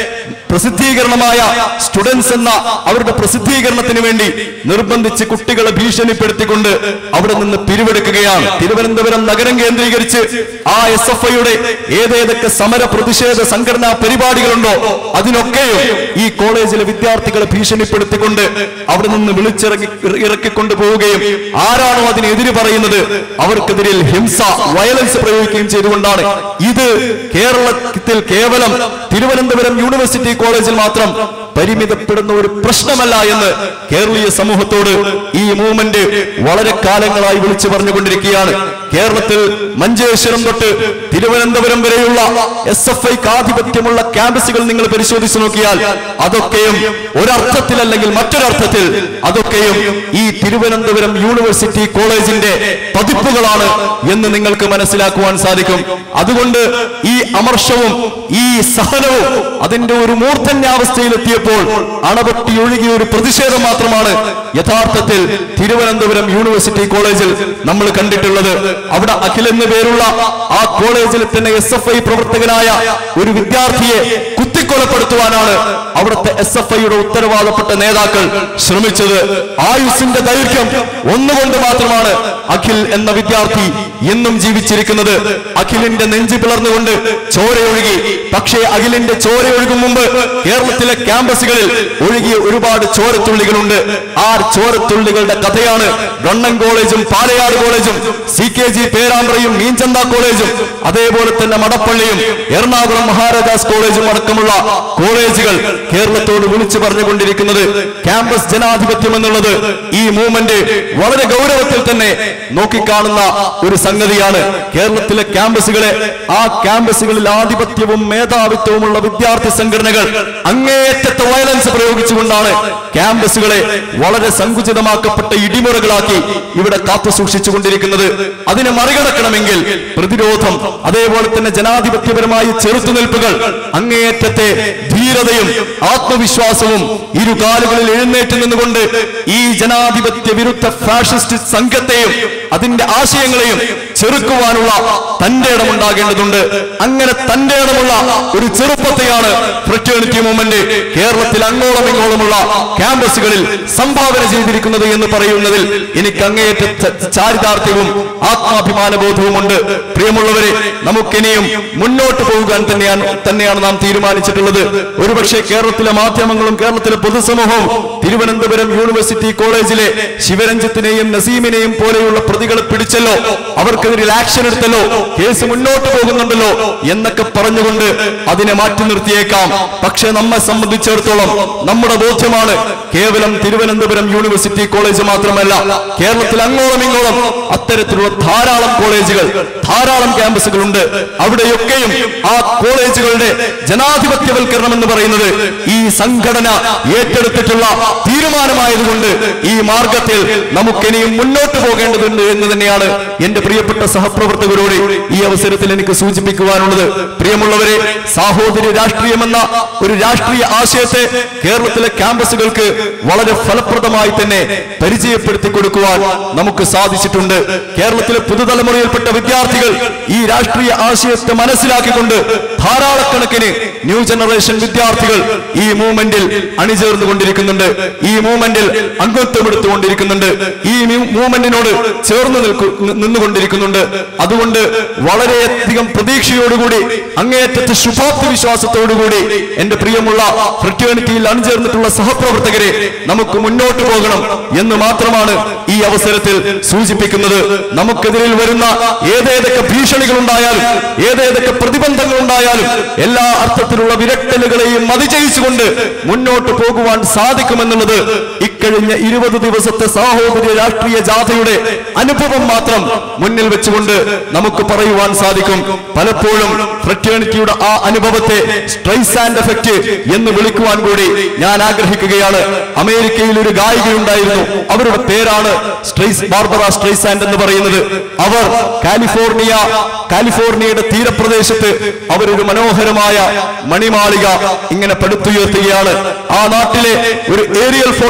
പ്രസിദ്ധീകരണമായ സ്റ്റുഡൻസ് എന്ന അവരുടെ പ്രസിദ്ധീകരണത്തിന് വേണ്ടി നിർബന്ധിച്ച് കുട്ടികളെ ഭീഷണിപ്പെടുത്തിക്കൊണ്ട് അവിടെ നിന്ന് പിരിവെടുക്കുകയാണ് തിരുവനന്തപുരം നഗരം കേന്ദ്രീകരിച്ച് ആ എസ് എഫ് ഐയുടെ ഏതേതൊക്കെ സമര പ്രതിഷേധ സംഘടനാ പരിപാടികളുണ്ടോ അതിനൊക്കെയും ഈ കോളേജിലെ വിദ്യാർത്ഥികളെ ഭീഷണിപ്പെടുത്തിക്കൊണ്ട് അവിടെ നിന്ന് വിളിച്ചിറങ്ങി ഇറക്കിക്കൊണ്ടു പോവുകയും ആരാണോ അതിനെതിര് പറയുന്നത് അവർക്കെതിരിൽ ഹിംസ വയലൻസ് പ്രയോഗിക്കുകയും ചെയ്തുകൊണ്ടാണ് ഇത് കേരളത്തിൽ കേവലം തിരുവനന്തപുരം യൂണിവേഴ്സിറ്റി കോളേജിൽ മാത്രം പരിമിതപ്പെടുന്ന ഒരു പ്രശ്നമല്ല എന്ന് കേരളീയ സമൂഹത്തോട് ഈ മൂവ്മെന്റ് വളരെ കാലങ്ങളായി വിളിച്ചു പറഞ്ഞുകൊണ്ടിരിക്കുകയാണ് കേരളത്തിൽ മഞ്ചേശ്വരം തൊട്ട് തിരുവനന്തപുരം വരെയുള്ള എസ് എഫ് ഐക്ക് ആധിപത്യമുള്ള ക്യാമ്പസുകൾ നിങ്ങൾ പരിശോധിച്ചു നോക്കിയാൽ അതൊക്കെയും ഒരർത്ഥത്തിലല്ലെങ്കിൽ മറ്റൊരർത്ഥത്തിൽ അതൊക്കെയും ഈ തിരുവനന്തപുരം യൂണിവേഴ്സിറ്റി കോളേജിന്റെ പതിപ്പുകളാണ് എന്ന് നിങ്ങൾക്ക് മനസ്സിലാക്കുവാൻ സാധിക്കും അതുകൊണ്ട് ഈ അമർഷവും ഈ സഹനവും അതിന്റെ ഒരു മൂർധന്യാവസ്ഥയിലെത്തിയപ്പോൾ അണപൊട്ടി ഒഴുകിയ ഒരു പ്രതിഷേധം മാത്രമാണ് യഥാർത്ഥത്തിൽ തിരുവനന്തപുരം യൂണിവേഴ്സിറ്റി കോളേജിൽ നമ്മൾ കണ്ടിട്ടുള്ളത് അവിടെ അഖിൽ എന്ന് പേരുള്ള ആ കോളേജിൽ തന്നെ എസ് എഫ് ഐ പ്രവർത്തകനായ ഒരു വിദ്യാർത്ഥിയെ കുത്തിക്കൊലപ്പെടുത്തുവാനാണ് അവിടുത്തെ എസ് എഫ് ഐയുടെ ഉത്തരവാദപ്പെട്ട നേതാക്കൾ ശ്രമിച്ചത് ആയുസിന്റെ ദൈർഘ്യം ഒന്നുകൊണ്ട് മാത്രമാണ് അഖിൽ എന്ന വിദ്യാർത്ഥി എന്നും ജീവിച്ചിരിക്കുന്നത് അഖിലിന്റെ നെഞ്ചു പിളർന്നുകൊണ്ട് ചോരയൊഴുകി പക്ഷേ അഖിലിന്റെ ചോരയൊഴുകും മുമ്പ് കേരളത്തിലെ ക്യാമ്പസുകളിൽ ഒഴുകിയ ഒരുപാട് ചോരത്തുള്ളികളുണ്ട് ആ ചോരത്തുള്ളികളുടെ കഥയാണ് ഗവൺമെന്റ് കോളേജും പാലയാട് കോളേജും സി കെ ജി പേരാമ്പ്രയും മീൻചന്ത കോളേജും അതേപോലെ തന്നെ മടപ്പള്ളിയും എറണാകുളം മഹാരാജാസ് കോളേജും അടക്കമുള്ള കോളേജുകൾ കേരളത്തോട് വിളിച്ചു പറഞ്ഞുകൊണ്ടിരിക്കുന്നത് ക്യാമ്പസ് ജനാധിപത്യം എന്നുള്ളത് ഈ മൂവ്മെന്റ് വളരെ ഗൗരവത്തിൽ തന്നെ നോക്കിക്കാണുന്ന ഒരു സംഗതിയാണ് കേരളത്തിലെ ക്യാമ്പസുകളെ ആ ക്യാമ്പസുകളിൽ ആധിപത്യവും മേധാവിത്വവുമുള്ള വിദ്യാർത്ഥി സംഘടനകൾ അങ്ങേയറ്റത്തെ വയലൻസ് പ്രയോഗിച്ചുകൊണ്ടാണ് ക്യാമ്പസുകളെ വളരെ സങ്കുചിതമാക്കപ്പെട്ട ഇടിമുറകളാക്കി ഇവിടെ കാത്തു സൂക്ഷിച്ചുകൊണ്ടിരിക്കുന്നത് അതിനെ മറികടക്കണമെങ്കിൽ പ്രതിരോധം അതേപോലെ തന്നെ ജനാധിപത്യപരമായ ചെറുത്തുനിൽപ്പുകൾ അങ്ങേയറ്റത്തെ ധീരതയും ആത്മവിശ്വാസവും ഇരു കാലുകളിൽ എഴുന്നേറ്റ് നിന്നുകൊണ്ട് ഈ ജനാധിപത്യ വിരുദ്ധ ഫാഷിസ്റ്റ് സംഘത്തെയും അതിന്റെ ആശയങ്ങളെയും ചെറുക്കുവാനുള്ള തന്റെ ഇടമുണ്ടാകേണ്ടതുണ്ട് അങ്ങനെ തന്റെ ഇടമുള്ള ഒരു ചെറുപ്പത്തെയാണ് ഫ്രറ്റേണിറ്റി മൂവ്മെന്റ് കേരളത്തിൽ അങ്ങോളം ഇങ്ങോളമുള്ള ക്യാമ്പസുകളിൽ സംഭാവന ചെയ്തിരിക്കുന്നത് എന്ന് പറയുന്നതിൽ എനിക്ക് അങ്ങേയറ്റ ച- ചാരിതാർത്ഥ്യവും ആത്മാഭിമാന ബോധവുമുണ്ട് പ്രിയമുള്ളവരെ നമുക്കിനിയും മുന്നോട്ട് പോകാൻ തന്നെയാണ് തന്നെയാണ് നാം തീരുമാനിച്ചിട്ടുള്ളത് ഒരുപക്ഷെ കേരളത്തിലെ മാധ്യമങ്ങളും കേരളത്തിലെ പൊതുസമൂഹവും തിരുവനന്തപുരം യൂണിവേഴ്സിറ്റി കോളേജിലെ ശിവരഞ്ജിത്തിനെയും നസീമിനെയും പോലെയുള്ള പ്രതികളെ പിടിച്ചല്ലോ അവർക്കെതിരെ ആക്ഷൻ എടുത്തല്ലോ കേസ് മുന്നോട്ട് പോകുന്നുണ്ടല്ലോ എന്നൊക്കെ പറഞ്ഞുകൊണ്ട് അതിനെ മാറ്റി നിർത്തിയേക്കാം പക്ഷെ നമ്മെ സംബന്ധിച്ചിടത്തോളം നമ്മുടെ ബോധ്യമാണ് കേവലം തിരുവനന്തപുരം യൂണിവേഴ്സിറ്റി കോളേജ് മാത്രമല്ല കേരളത്തിൽ അങ്ങോളം ഇങ്ങോളം അത്തരത്തിലുള്ള ധാരാളം കോളേജുകൾ ധാരാളം ക്യാമ്പസുകളുണ്ട് അവിടെയൊക്കെയും ആ കോളേജുകളുടെ ജനാധിപത്യവൽക്കരണം എന്ന് പറയുന്നത് ഈ സംഘടന ഏറ്റെടുത്തിട്ടുള്ള തീരുമാനമായതുകൊണ്ട് ഈ മാർഗത്തിൽ നമുക്കിനിയും മുന്നോട്ട് പോകേണ്ടതുണ്ട് എന്ന് തന്നെയാണ് എന്റെ പ്രിയപ്പെട്ട സഹപ്രവർത്തകരോട് ഈ അവസരത്തിൽ എനിക്ക് സൂചിപ്പിക്കുവാനുള്ളത് പ്രിയമുള്ളവരെ സാഹോദര്യ രാഷ്ട്രീയമെന്ന ഒരു രാഷ്ട്രീയ ആശയത്തെ കേരളത്തിലെ ക്യാമ്പസുകൾക്ക് വളരെ ഫലപ്രദമായി തന്നെ പരിചയപ്പെടുത്തി കൊടുക്കുവാൻ നമുക്ക് സാധിച്ചിട്ടുണ്ട് കേരളത്തിലെ പുതുതലമുറയിൽപ്പെട്ട വിദ്യാർത്ഥികൾ ഈ രാഷ്ട്രീയ ആശയത്തെ മനസ്സിലാക്കിക്കൊണ്ട് ധാരാളക്കണക്കിന് ന്യൂ ജനറേഷൻ വിദ്യാർത്ഥികൾ ഈ മൂവ്മെന്റിൽ അണിചേർന്നുകൊണ്ടിരിക്കുന്നുണ്ട് ഈ മൂവ്മെന്റിൽ അംഗത്വം എടുത്തുകൊണ്ടിരിക്കുന്നുണ്ട് ഈ മൂവ്മെന്റിനോട് ചേർന്ന് നിൽക്കു നി- നിന്നുകൊണ്ടിരിക്കുന്നുണ്ട് അതുകൊണ്ട് വളരെയധികം പ്രതീക്ഷയോടുകൂടി അങ്ങേയറ്റത്തെ ശുഭാപ്തി വിശ്വാസത്തോടുകൂടി എന്റെ പ്രിയമുള്ള ഫ്രറ്റേണിറ്റിയിൽ അണിചേർന്നിട്ടുള്ള സഹപ്രവർത്തകരെ നമുക്ക് മുന്നോട്ട് പോകണം എന്ന് മാത്രമാണ് ഈ അവസരത്തിൽ സൂചിപ്പിക്കുന്നത് നമുക്കെതിരിൽ വരുന്ന ഏതേതൊക്കെ ഭീഷണികൾ ഉണ്ടായാലും ഏതേതൊക്കെ പ്രതിബന്ധങ്ങൾ ഉണ്ടായാലും എല്ലാ അർത്ഥത്തിലുള്ള വിരട്ടലുകളെയും അതിജയിച്ചുകൊണ്ട് മുന്നോട്ട് പോകുവാൻ സാധിക്കുമെന്നുള്ളത് ഇക്കഴിഞ്ഞ ഇരുപത് ദിവസത്തെ സാഹോദര്യ രാഷ്ട്രീയ ജാഥയുടെ അനുഭവം മാത്രം മുന്നിൽ വെച്ചുകൊണ്ട് നമുക്ക് പറയുവാൻ സാധിക്കും പലപ്പോഴും ഫ്രറ്റേണിറ്റിയുടെ ആ അനുഭവത്തെ സ്ട്രൈസാൻഡ് എഫക്റ്റ് എന്ന് വിളിക്കുവാൻ കൂടി ഞാൻ ആഗ്രഹിക്കുകയാണ് അമേരിക്കയിൽ ഒരു ഗായികയുണ്ടായിരുന്നു അവരുടെ പേരാണ് സ്ട്രൈസ് ബാർബറ സ്ട്രൈസാൻഡ് എന്ന് പറയുന്നത് അവർ കാലിഫോർണിയ കാലിഫോർണിയയുടെ തീരപ്രദേശത്ത് അവരൊരു മനോഹരമായ മണിമാളിക ഇങ്ങനെ പടുത്തുയർത്തുകയാണ് ആ നാട്ടിലെ ഒരു ഏരിയൽ ഫോട്ടോഗ്രാഫർ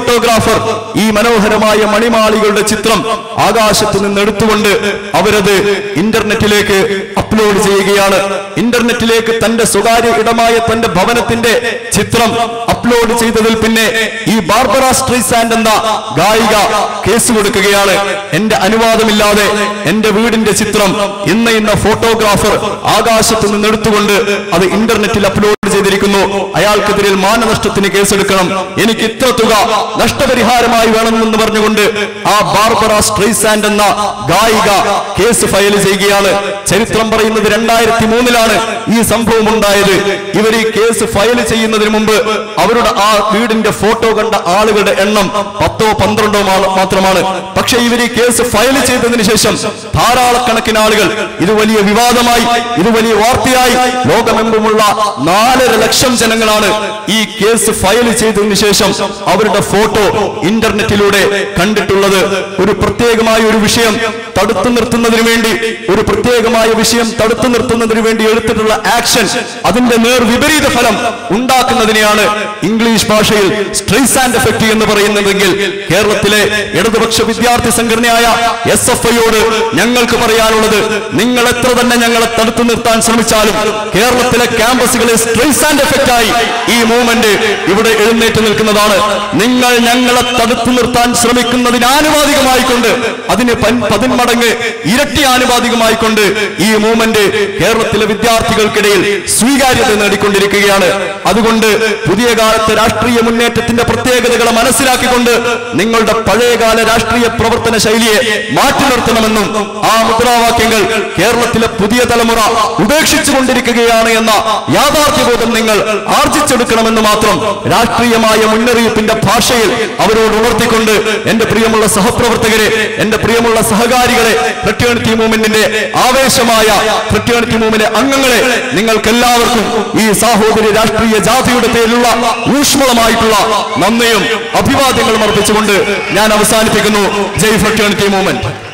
ഫോട്ടോഗ്രാഫർ ഈ മനോഹരമായ മണിമാളികളുടെ ചിത്രം ആകാശത്ത് നിന്ന് എടുത്തുകൊണ്ട് അവരത് ഇന്റർനെറ്റിലേക്ക് അപ്ലോഡ് ചെയ്യുകയാണ് ഇന്റർനെറ്റിലേക്ക് തന്റെ സ്വകാര്യ ഇടമായ തന്റെ ഭവനത്തിന്റെ ചിത്രം അപ്ലോഡ് ചെയ്തതിൽ പിന്നെ ഈ ബാർബറ സ്ട്രീസാൻഡ് എന്ന ഗായിക കേസ് കൊടുക്കുകയാണ് എന്റെ അനുവാദമില്ലാതെ എന്റെ വീടിന്റെ ചിത്രം ഇന്ന ഇന്ന ഫോട്ടോഗ്രാഫർ ആകാശത്ത് നിന്ന് എടുത്തുകൊണ്ട് അത് ഇന്റർനെറ്റിൽ അപ്ലോഡ് ചെയ്തിരിക്കുന്നു അയാൾക്കെതിരെ മാനനഷ്ടത്തിന് കേസെടുക്കണം എനിക്ക് ഇത്ര തുക നഷ്ടപരിഹാരമായി വേണമെന്ന് പറഞ്ഞുകൊണ്ട് ആ ബാർബറ സ്ട്രീസാൻഡ് എന്ന ഗായിക കേസ് ഫയൽ ചെയ്യുകയാണ് ചരിത്രം പറയുന്നത് രണ്ടായിരത്തി മൂന്നിലാണ് ഈ സംഭവം ഉണ്ടായത് ഇവർ ഈ കേസ് ഫയൽ ചെയ്യുന്നതിന് മുമ്പ് അവരുടെ ആ വീടിന്റെ ഫോട്ടോ കണ്ട ആളുകളുടെ എണ്ണം പത്തോ പന്ത്രണ്ടോ മാ- മാത്രമാണ് പക്ഷേ ഇവർ ഈ കേസ് ഫയൽ ചെയ്തതിനു ശേഷം ധാരാളക്കണക്കിന് ആളുകൾ ഇത് വലിയ വിവാദമായി ഇത് വലിയ വാർത്തയായി ലോകമെമ്പുമുള്ള നാലര ലക്ഷം ജനങ്ങളാണ് ഈ കേസ് ഫയൽ ചെയ്തതിനു ശേഷം അവരുടെ ഫോട്ടോ ഇന്റർനെറ്റിലൂടെ കണ്ടിട്ടുള്ളത് ഒരു പ്രത്യേകമായ ഒരു വിഷയം തടുത്തു നിർത്തുന്നതിന് വേണ്ടി ഒരു പ്രത്യേകമായ വിഷയം തടുത്തു നിർത്തുന്നതിന് വേണ്ടി എടുത്തിട്ടുള്ള ആക്ഷൻ അതിന്റെ നേർ വിപരീത ഫലം ഉണ്ടാക്കുന്നതിനെയാണ് ഇംഗ്ലീഷ് ഭാഷയിൽ സ്ട്രീസ് ആൻഡ് എഫക്ട് എന്ന് പറയുന്നതെങ്കിൽ കേരളത്തിലെ ഇടതുപക്ഷ വിദ്യാർത്ഥി സംഘടനയായ എസ് എഫ് ഐയോട് ഞങ്ങൾക്ക് പറയാനുള്ളത് നിങ്ങൾ എത്ര തന്നെ ഞങ്ങളെ തടുത്തു നിർത്താൻ ശ്രമിച്ചാലും കേരളത്തിലെ ക്യാമ്പസുകളെ സ്ട്രീസ് ആൻഡ് എഫക്റ്റ് ആയി ഈ മൂവ്മെന്റ് ഇവിടെ എഴുന്നേറ്റ് നിൽക്കുന്നതാണ് നിങ്ങൾ ഞങ്ങളെ തടുത്തു നിർത്താൻ ശ്രമിക്കുന്നതിന് ആനുപാതികമായിക്കൊണ്ട് അതിന് പൻ- പതിന്മടങ്ങ് ഇരട്ടി ആനുപാതികമായിക്കൊണ്ട് ഈ മൂവ്മെന്റ് കേരളത്തിലെ വിദ്യാർത്ഥികൾക്കിടയിൽ സ്വീകാര്യത നേടിക്കൊണ്ടിരിക്കുകയാണ് അതുകൊണ്ട് പുതിയ കാലത്തെ രാഷ്ട്രീയ മുന്നേറ്റത്തിന്റെ പ്രത്യേകതകളെ മനസ്സിലാക്കിക്കൊണ്ട് നിങ്ങളുടെ പഴയകാല രാഷ്ട്രീയ പ്രവർത്തന ശൈലിയെ മാറ്റി നിർത്തണമെന്നും ആ മുദ്രാവാക്യങ്ങൾ കേരളത്തിലെ പുതിയ തലമുറ ഉപേക്ഷിച്ചു കൊണ്ടിരിക്കുകയാണ് എന്ന യാഥാർത്ഥ്യബോധം നിങ്ങൾ ആർജിച്ചെടുക്കണമെന്ന് മാത്രം രാഷ്ട്രീയമായ മുന്നറിയിപ്പിന്റെ ഭാഷയിൽ അവരോട് ഉണർത്തിക്കൊണ്ട് എന്റെ പ്രിയമുള്ള സഹപ്രവർത്തകരെ എന്റെ പ്രിയമുള്ള സഹകാരികളെ ഫ്രറ്റേണിറ്റി മൂവ്മെന്റിന്റെ ആവേശമായ ഫ്രറ്റേണിറ്റി മൂവ്മെന്റ് അംഗങ്ങളെ നിങ്ങൾക്ക് എല്ലാവർക്കും ഈ സാഹോദര്യ രാഷ്ട്രീയ ജാഥയുടെ പേരിലുള്ള ഊഷ്മളമായിട്ടുള്ള നന്ദിയും അഭിവാദ്യങ്ങളും അർപ്പിച്ചുകൊണ്ട് ഞാൻ അവസാനിപ്പിക്കുന്നു ജയ് ഫ്രറ്റേണിറ്റി മൂവ്മെന്റ്